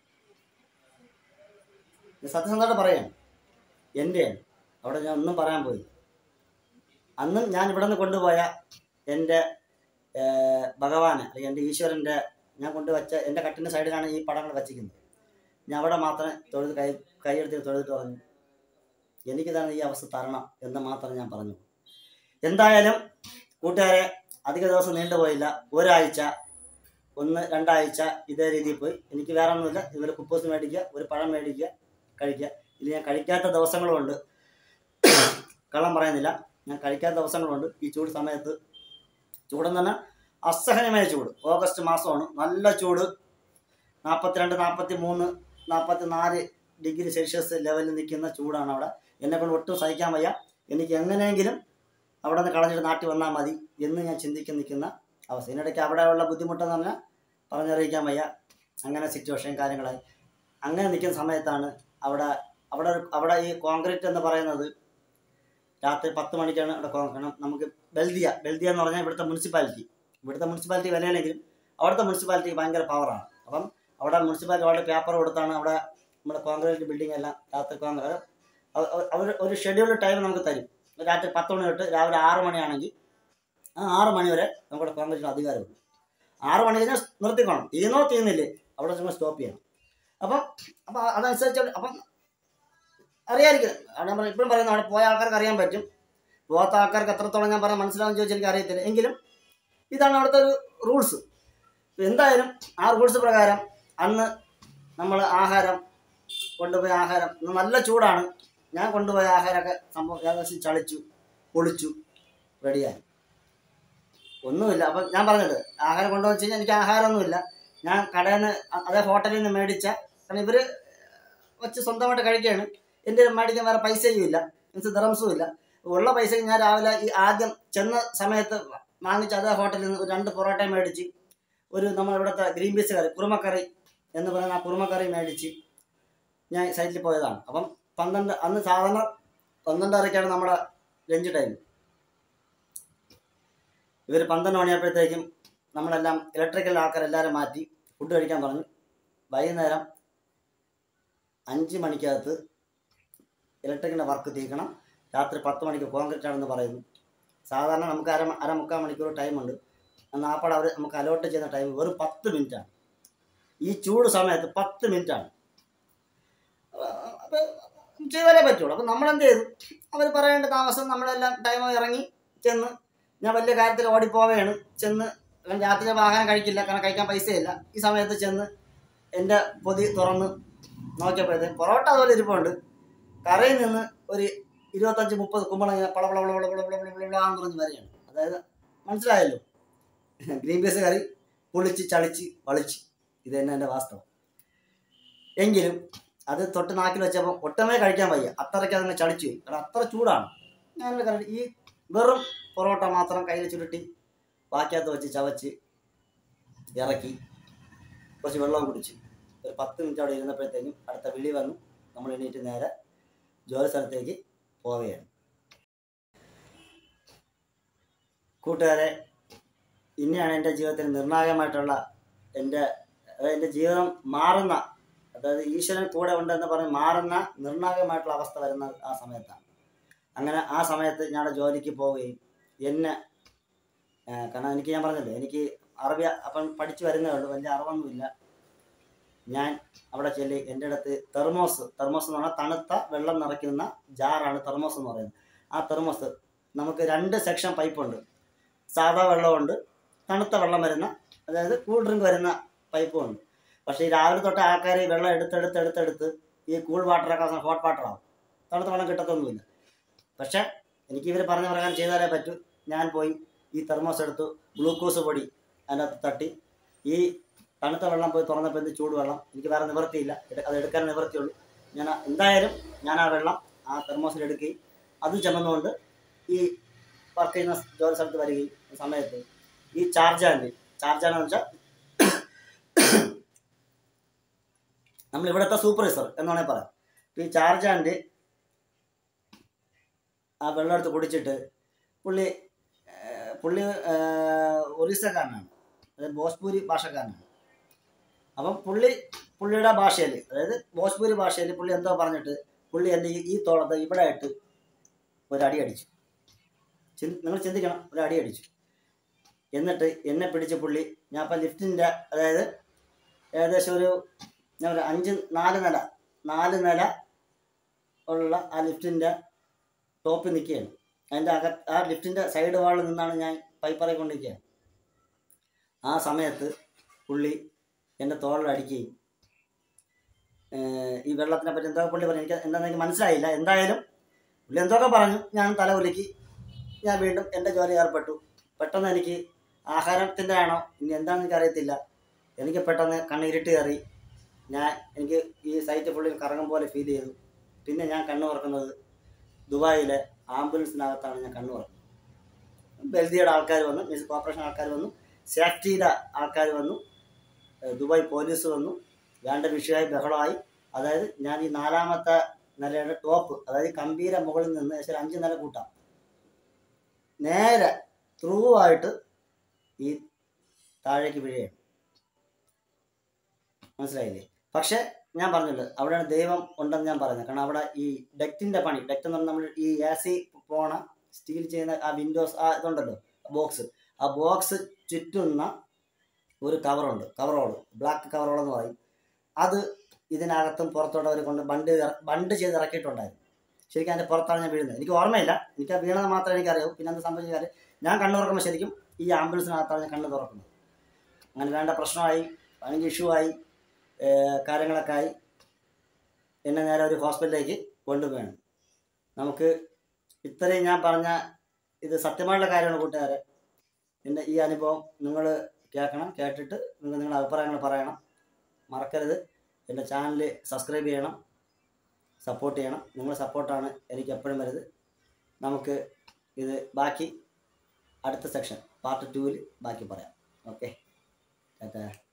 ഇത് സത്യസന്ധമായിട്ട് പറയാം എൻ്റെയാണ് അവിടെ ഞാൻ ഒന്നും പറയാൻ പോയി അന്നും ഞാൻ ഇവിടെ നിന്ന് കൊണ്ടുപോയ എൻ്റെ ഏർ, ഭഗവാന് അല്ലെങ്കിൽ എൻ്റെ ഈശ്വരൻ്റെ ഞാൻ കൊണ്ടുവച്ച എൻ്റെ കട്ടിൻ്റെ സൈഡിലാണ് ഈ പടങ്ങൾ വച്ചിരിക്കുന്നത് ഞാൻ അവിടെ മാത്രമേ തൊഴുത് കൈ കൈയെടുത്ത് തൊഴുതിട്ട് പറഞ്ഞു എനിക്കിതാണ് ഈ അവസ്ഥ തരണം എന്ന് മാത്രം ഞാൻ പറഞ്ഞു എന്തായാലും കൂട്ടുകാരെ അധിക ദിവസം നീണ്ടുപോയില്ല ഒരാഴ്ച ഒന്ന് രണ്ടാഴ്ച ഇതേ രീതിയിൽ പോയി എനിക്ക് വേറെ ഒന്നുമില്ല ഇതുപോലെ കുപ്പൂസ് മേടിക്കുക ഒരു പഴം മേടിക്കുക കഴിക്കുക ഇത് ഞാൻ കഴിക്കാത്ത ദിവസങ്ങളുമുണ്ട് കള്ളം പറയുന്നില്ല ഞാൻ കഴിക്കാത്ത ദിവസങ്ങളുണ്ട് ഈ ചൂട് സമയത്ത് ചൂടെന്ന് പറഞ്ഞാൽ അസഹനമായ ചൂട് ഓഗസ്റ്റ് മാസമാണ് നല്ല ചൂട് നാൽപ്പത്തിരണ്ട് നാൽപ്പത്തി മൂന്ന് നാൽപ്പത്തി നാല് ഡിഗ്രി സെൽഷ്യസ് ലെവലിൽ നിൽക്കുന്ന ചൂടാണ് അവിടെ എന്നെ കൊണ്ട് ഒട്ടും സഹിക്കാൻ വയ്യ എനിക്ക് എങ്ങനെയെങ്കിലും അവിടെ നിന്ന് കളഞ്ഞിട്ട് നാട്ടിൽ വന്നാൽ മതി എന്ന് ഞാൻ ചിന്തിക്കുന്ന നിൽക്കുന്ന അവസ്ഥ ഇതിനിടയ്ക്ക് അവിടെയുള്ള ബുദ്ധിമുട്ടെന്ന് പറഞ്ഞാൽ പറഞ്ഞറിയിക്കാൻ വയ്യ അങ്ങനെ സിറ്റുവേഷൻ കാര്യങ്ങളായി അങ്ങനെ നിൽക്കുന്ന സമയത്താണ് അവിടെ അവിടെ ഒരു അവിടെ ഈ കോൺക്രീറ്റ് എന്ന് പറയുന്നത് രാത്രി പത്ത് മണിക്കാണ് അവിടെ കോൺക്രീറ്റ് നമുക്ക് ബൽദിയ ബൽദിയ എന്ന് പറഞ്ഞാൽ ഇവിടുത്തെ മുനിസിപ്പാലിറ്റി ഇവിടുത്തെ മുനിസിപ്പാലിറ്റി വിലയാണെങ്കിലും അവിടുത്തെ മുനിസിപ്പാലിറ്റി ഭയങ്കര പവറാണ് അപ്പം അവിടെ മുനിസിപ്പാലിറ്റി വളരെ പേപ്പർ കൊടുത്താണ് അവിടെ നമ്മുടെ കോൺക്രീറ്റ് ബിൽഡിംഗ് എല്ലാം രാത്രി കോൺക്രീറ്റ് അവർ ഒരു ഷെഡ്യൂൾഡ് ടൈം നമുക്ക് തരും രാത്രി പത്ത് മണി തൊട്ട് രാവിലെ ആറ് മണിയാണെങ്കിൽ ആ ആറ് മണി വരെ നമ്മുടെ കോൺഗ്രസിന് അധികാരമുണ്ട് ആറ് മണി കഴിഞ്ഞാൽ നിർത്തിക്കണം തീർന്നോ തീർന്നില്ലേ അവിടെ നിങ്ങൾ സ്റ്റോപ്പ് ചെയ്യണം അപ്പം അപ്പം അതനുസരിച്ച് അവിടെ- അപ്പം അറിയാമായിരിക്കും അവിടെ നമ്മൾ ഇപ്പോഴും പറയുന്നത് അവിടെ പോയ ആൾക്കാർക്ക് അറിയാൻ പറ്റും പോകാത്ത ആൾക്കാർക്ക് എത്രത്തോളം ഞാൻ പറയാൻ മനസ്സിലാവും ചോദിച്ചാൽ എനിക്ക് അറിയത്തില്ല എങ്കിലും ഇതാണ് അവിടുത്തെ ഒരു റൂൾസ് എന്തായാലും ആ റൂൾസ് പ്രകാരം അന്ന് നമ്മൾ ആഹാരം കൊണ്ടുപോയ ആഹാരം ഇന്ന് നല്ല ചൂടാണ് ഞാൻ കൊണ്ടുപോയ ആഹാരമൊക്കെ സംഭവം ഏകദേശം ചളിച്ചു പൊളിച്ചു റെഡിയായി ഒന്നുമില്ല അപ്പം ഞാൻ പറഞ്ഞത് ആഹാരം കൊണ്ടുവന്ന് വെച്ച് കഴിഞ്ഞാൽ എനിക്ക് ആഹാരമൊന്നുമില്ല ഞാൻ കടയിൽ നിന്ന് അ- അതേ ഹോട്ടലിൽ നിന്ന് മേടിച്ച കാരണം ഇവർ വെച്ച് സ്വന്തമായിട്ട് കഴിക്കുകയാണ് എൻ്റെ മേടിക്കാൻ വേറെ പൈസയും ഇല്ല മീൻസ് ദിറംസും ഇല്ല ഉള്ള പൈസ ഞാൻ രാവിലെ ഈ ആദ്യം ചെന്ന സമയത്ത് വാങ്ങിച്ച അതേ ഹോട്ടലിൽ നിന്ന് ഒരു രണ്ട് പൊറോട്ട മേടിച്ച് ഒരു നമ്മൾ ഇവിടുത്തെ ഗ്രീൻ പീസ് കറി കുറുമക്കറി എന്ന് പറയുന്ന ആ കുറുമക്കറി മേടിച്ച് ഞാൻ സൈറ്റിൽ പോയതാണ് അപ്പം പന്ത്രണ്ട് അന്ന് സാധാരണ പന്ത്രണ്ടരയ്ക്കാണ് നമ്മുടെ ലഞ്ച് ടൈം ഇവർ പന്ത്രണ്ട് മണിയായപ്പോഴത്തേക്കും നമ്മളെല്ലാം ഇലക്ട്രിക്കൽ ആൾക്കാരെല്ലാവരും മാറ്റി ഫുഡ് കഴിക്കാൻ പറഞ്ഞു വൈകുന്നേരം അഞ്ച് മണിക്കകത്ത് ഇലക്ട്രിക്കിൻ്റെ വർക്ക് തീർക്കണം രാത്രി പത്ത് മണിക്ക് കോൺക്രീറ്റ് ആണെന്ന് പറയുന്നു സാധാരണ നമുക്ക് അര അര മുക്കാൽ മണിക്കൂർ ടൈമുണ്ട് അന്ന് ആപ്പാട് അവർ നമുക്ക് അലോട്ട് ചെയ്യുന്ന ടൈം വെറും പത്ത് മിനിറ്റാണ് ഈ ചൂട് സമയത്ത് പത്ത് മിനിറ്റാണ് അപ്പോൾ ചെയ്താലേ പറ്റുള്ളൂ അപ്പം നമ്മളെന്ത് ചെയ്തു അവർ പറയേണ്ട താമസം നമ്മളെല്ലാം ടൈം ഇറങ്ങി ചെന്ന് ഞാൻ വലിയ കാര്യത്തിൽ ഓടിപ്പോവുകയാണ് ചെന്ന് കാരണം രാത്രി വാഹനം കഴിക്കില്ല കാരണം കഴിക്കാൻ പൈസയില്ല ഈ സമയത്ത് ചെന്ന് എൻ്റെ പൊതി തുറന്ന് നോക്കിയപ്പോഴത്തേക്ക് പൊറോട്ട അതുപോലെ ഇരിപ്പുണ്ട് കരയിൽ നിന്ന് ഒരു ഇരുപത്തഞ്ച് മുപ്പത് കുമ്പളം ഇങ്ങനെ പള പള പള പള പള പള പള പള പളാന്ന് പറഞ്ഞ് വരികയാണ് അതായത് മനസ്സിലായല്ലോ ഗ്രീൻ പീസ് കറി പൊളിച്ച് ചളിച്ച് വളിച്ച് ഇത് തന്നെ എൻ്റെ വാസ്തവം എങ്കിലും അത് തൊട്ട് നാക്കിൽ വെച്ചപ്പോൾ ഒട്ടമേ കഴിക്കാൻ വയ്യ അത്രയ്ക്ക് അതങ്ങ് ചളിച്ചു പോയി കാരണം അത്ര ചൂടാണ് ഞാൻ കറി ഈ വെറും പൊറോട്ട മാത്രം കയ്യിൽ ചുരുട്ടി ബാക്കിയകത്ത് വെച്ച് ചവച്ച് ഇറക്കി കുറച്ച് വെള്ളം കുടിച്ചു ഒരു പത്ത് മിനിറ്റ് അവിടെ ഇരുന്നപ്പോഴത്തേക്കും അടുത്ത വിളി വന്നു നമ്മൾ എണീറ്റ് നേരെ ജോലി സ്ഥലത്തേക്ക് പോവുകയാണ് കൂട്ടുകാരെ ഇനിയാണ് എൻ്റെ ജീവിതത്തിൽ നിർണായകമായിട്ടുള്ള എൻ്റെ അതായത് എൻ്റെ ജീവിതം മാറുന്ന അതായത് ഈശ്വരൻ കൂടെ ഉണ്ടെന്ന് പറഞ്ഞ് മാറുന്ന നിർണായകമായിട്ടുള്ള അവസ്ഥ വരുന്ന ആ സമയത്താണ് അങ്ങനെ ആ സമയത്ത് ഞാൻ അവിടെ ജോലിക്ക് പോവുകയും എന്നെ ആ, കാരണം എനിക്ക് ഞാൻ പറഞ്ഞല്ലോ എനിക്ക് അറബി അപ്പം പഠിച്ചു വരുന്നേ ഉള്ളൂ വലിയ അറിവൊന്നുമില്ല ഞാൻ അവിടെ ചെല്ലി എൻ്റെ അടുത്ത് തെർമോസ് തെർമോസ് എന്ന് പറഞ്ഞാൽ തണുത്ത വെള്ളം നിറയ്ക്കുന്ന ജാറാണ് തെർമോസ് എന്ന് പറയുന്നത് ആ തെർമോസ് നമുക്ക് രണ്ട് സെക്ഷൻ പൈപ്പുണ്ട് സാധാ വെള്ളമുണ്ട് തണുത്ത വെള്ളം വരുന്ന അതായത് കൂൾ ഡ്രിങ്ക് വരുന്ന പൈപ്പും ഉണ്ട് പക്ഷേ ഈ രാവിലെ തൊട്ട് ആൾക്കാർ ഈ വെള്ളം എടുത്തെടുത്ത് എടുത്തെടുത്ത് ഈ കൂൾ വാട്ടറൊക്കെ ഹോട്ട് വാട്ടറാവും തണുത്ത വെള്ളം കിട്ടത്തൊന്നുമില്ല പക്ഷേ എനിക്ക് ഇവർ പറഞ്ഞ പ്രകാരം ചെയ്താലേ പറ്റൂ ഞാൻ പോയി ഈ തെർമോസ് എടുത്തു ഗ്ലൂക്കോസ് പൊടി അതിനകത്ത് തട്ടി ഈ തണുത്ത വെള്ളം പോയി തുറന്നപ്പോൾ എന്ത് ചൂടുവെള്ളം എനിക്ക് വേറെ നിവൃത്തിയില്ല എടു- അത് എടുക്കാൻ നിവൃത്തിയുള്ളൂ ഞാൻ ആ- എന്തായാലും ഞാൻ ആ വെള്ളം ആ തെർമോസിൽ എടുക്കുകയും അത് ചുമന്നുകൊണ്ട് ഈ വർക്ക് ചെയ്യുന്ന ജോലി സ്ഥലത്ത് വരികയും ഈ സമയത്ത് ഈ ചാർജാൻഡ് ചാർജാണെന്ന് വെച്ചാൽ നമ്മൾ ഇവിടുത്തെ സൂപ്പർവൈസർ എന്ന് വേണമെങ്കിൽ പറയാം ഈ ചാർജാൻഡ് ആ വെള്ളം എടുത്ത് കുടിച്ചിട്ട് പുള്ളി ഏഹ്, പുള്ളി ഏഹ്, ഒറീസക്കാരനാണ് അതായത് ഭോജ്പൂരി ഭാഷക്കാരനാണ് അപ്പം പുള്ളി പുള്ളിയുടെ ഭാഷയിൽ അതായത് ഭോജ്പൂരി ഭാഷയിൽ പുള്ളി എന്തോ പറഞ്ഞിട്ട് പുള്ളി എൻ്റെ ഈ ഈ തോളത്ത് ഇവിടെ ആയിട്ട് ഒരടി അടിച്ചു ചിന്ത നിങ്ങൾ ചിന്തിക്കണം ഒരു അടി അടിച്ചു എന്നിട്ട് എന്നെ പിടിച്ച പുള്ളി ഞാൻ ഇപ്പം ലിഫ്റ്റിൻ്റെ അതായത് ഏകദേശം ഒരു ഞാൻ ഒരു അഞ്ച് നാല് നില നാല് നില ഉള്ള ആ ലിഫ്റ്റിൻ്റെ ടോപ്പിൽ നിൽക്കുകയാണ് അതിൻ്റെ അക ആ ലിഫ്റ്റിൻ്റെ സൈഡ് വാളിൽ നിന്നാണ് ഞാൻ പൈപ്പറയിൽ കൊണ്ടിരിക്കുകയാണ് ആ സമയത്ത് പുള്ളി എൻ്റെ തോളിലടിക്കുകയും ഏഹ് ഈ വെള്ളത്തിനെ പറ്റി എന്തൊക്കെ പുള്ളി പറഞ്ഞു എനിക്ക് എന്താണെന്ന് എനിക്ക് മനസ്സിലായില്ല എന്തായാലും പുള്ളി എന്തൊക്കെ പറഞ്ഞു ഞാൻ തല കുലുക്കി ഞാൻ വീണ്ടും എൻ്റെ ജോലി ഏർപ്പെട്ടു പെട്ടെന്ന് എനിക്ക് ആഹാരത്തിൻ്റെ ആണോ ഇനി എന്താണെന്ന് എനിക്ക് അറിയത്തില്ല എനിക്ക് പെട്ടെന്ന് കണ്ണിരുട്ട് കയറി ഞാൻ എനിക്ക് ഈ സൈറ്റ് ഫുള്ളിൽ കറങ്ങും പോലെ ഫീൽ ചെയ്തു പിന്നെ ഞാൻ കണ്ണു തുറക്കുന്നത് ദുബായിലെ ആംബുലൻസിനകത്താണ് ഞാൻ കണ്ണു തുറക്കുന്നത് ബെൽദിയുടെ ആൾക്കാർ വന്നു മീൻസ് കോർപ്പറേഷൻ ആൾക്കാർ വന്നു സേഫ്റ്റിയുടെ ആൾക്കാർ വന്നു ഏഹ് ദുബായ് പോലീസ് വന്നു വേണ്ട വിഷയമായി ബഹളമായി അതായത് ഞാൻ ഈ നാലാമത്തെ നിലയുടെ ടോപ്പ് അതായത് കമ്പീര മുകളിൽ നിന്ന് ഏകദേശം ഒരു അഞ്ച് നില കൂട്ടാം നേരെ ത്രൂ ആയിട്ട് ഈ താഴേക്ക് വീഴുകയാണ് മനസ്സിലായില്ലേ പക്ഷെ ഞാൻ പറഞ്ഞല്ലോ അവിടെയാണ് ദൈവം ഉണ്ടെന്ന് ഞാൻ പറഞ്ഞത് കാരണം അവിടെ ഈ ഡെക്റ്റിന്റെ പണി ഡെക്റ്റ് എന്ന് പറഞ്ഞാൽ നമ്മൾ ഈ എ സി പോണ സ്റ്റീൽ ചെയ്യുന്ന ആ വിൻഡോസ് ആ ഇതുണ്ടല്ലോ ബോക്സ് ആ ബോക്സ് ചുറ്റുന്ന ഒരു കവറുണ്ട് കവറോൾ ബ്ലാക്ക് കവറോൾ എന്ന് പറയും അത് ഇതിനകത്തും പുറത്തോട്ട് അവർ കൊണ്ട് ബണ്ട് ഇറ- ബണ്ട് ചെയ്ത് ഇറക്കിയിട്ടുണ്ടായിരുന്നു ശരിക്കും അതിൻ്റെ പുറത്താണ് ഞാൻ വീഴുന്നത് എനിക്ക് ഓർമ്മയില്ല എനിക്ക് ആ വീണത് മാത്രമേ എനിക്കറിയൂ പിന്നെ എന്ത് സംഭവിച്ച കാര്യം ഞാൻ കണ്ണു തുറക്കുമ്പോൾ ശരിക്കും ഈ ആംബുലൻസിനകത്താണ് ഞാൻ കണ്ണ് തുറക്കുന്നത് അങ്ങനെ വേണ്ട പ്രശ്നമായി ഭയങ്കര ഇഷ്യൂ ആയി ഏഹ് കാര്യങ്ങളൊക്കെ ആയി എന്നെ നേരെ ഒരു ഹോസ്പിറ്റലിലേക്ക് കൊണ്ടുപോയാണ് നമുക്ക് ഇത്രയും ഞാൻ പറഞ്ഞ ഇത് സത്യമായുള്ള കാര്യമാണ് കൂട്ടുകാരെ എൻ്റെ ഈ അനുഭവം നിങ്ങൾ കേൾക്കണം കേട്ടിട്ട് നിങ്ങൾ നിങ്ങളുടെ അഭിപ്രായങ്ങൾ പറയണം മറക്കരുത് എൻ്റെ ചാനൽ സബ്സ്ക്രൈബ് ചെയ്യണം സപ്പോർട്ട് ചെയ്യണം നിങ്ങളുടെ സപ്പോർട്ടാണ് എനിക്ക് എപ്പോഴും വരുത് നമുക്ക് ഇത് ബാക്കി അടുത്ത സെക്ഷൻ പാർട്ട് ടൂവിൽ ബാക്കി പറയാം ഓക്കെ ടാറ്റാ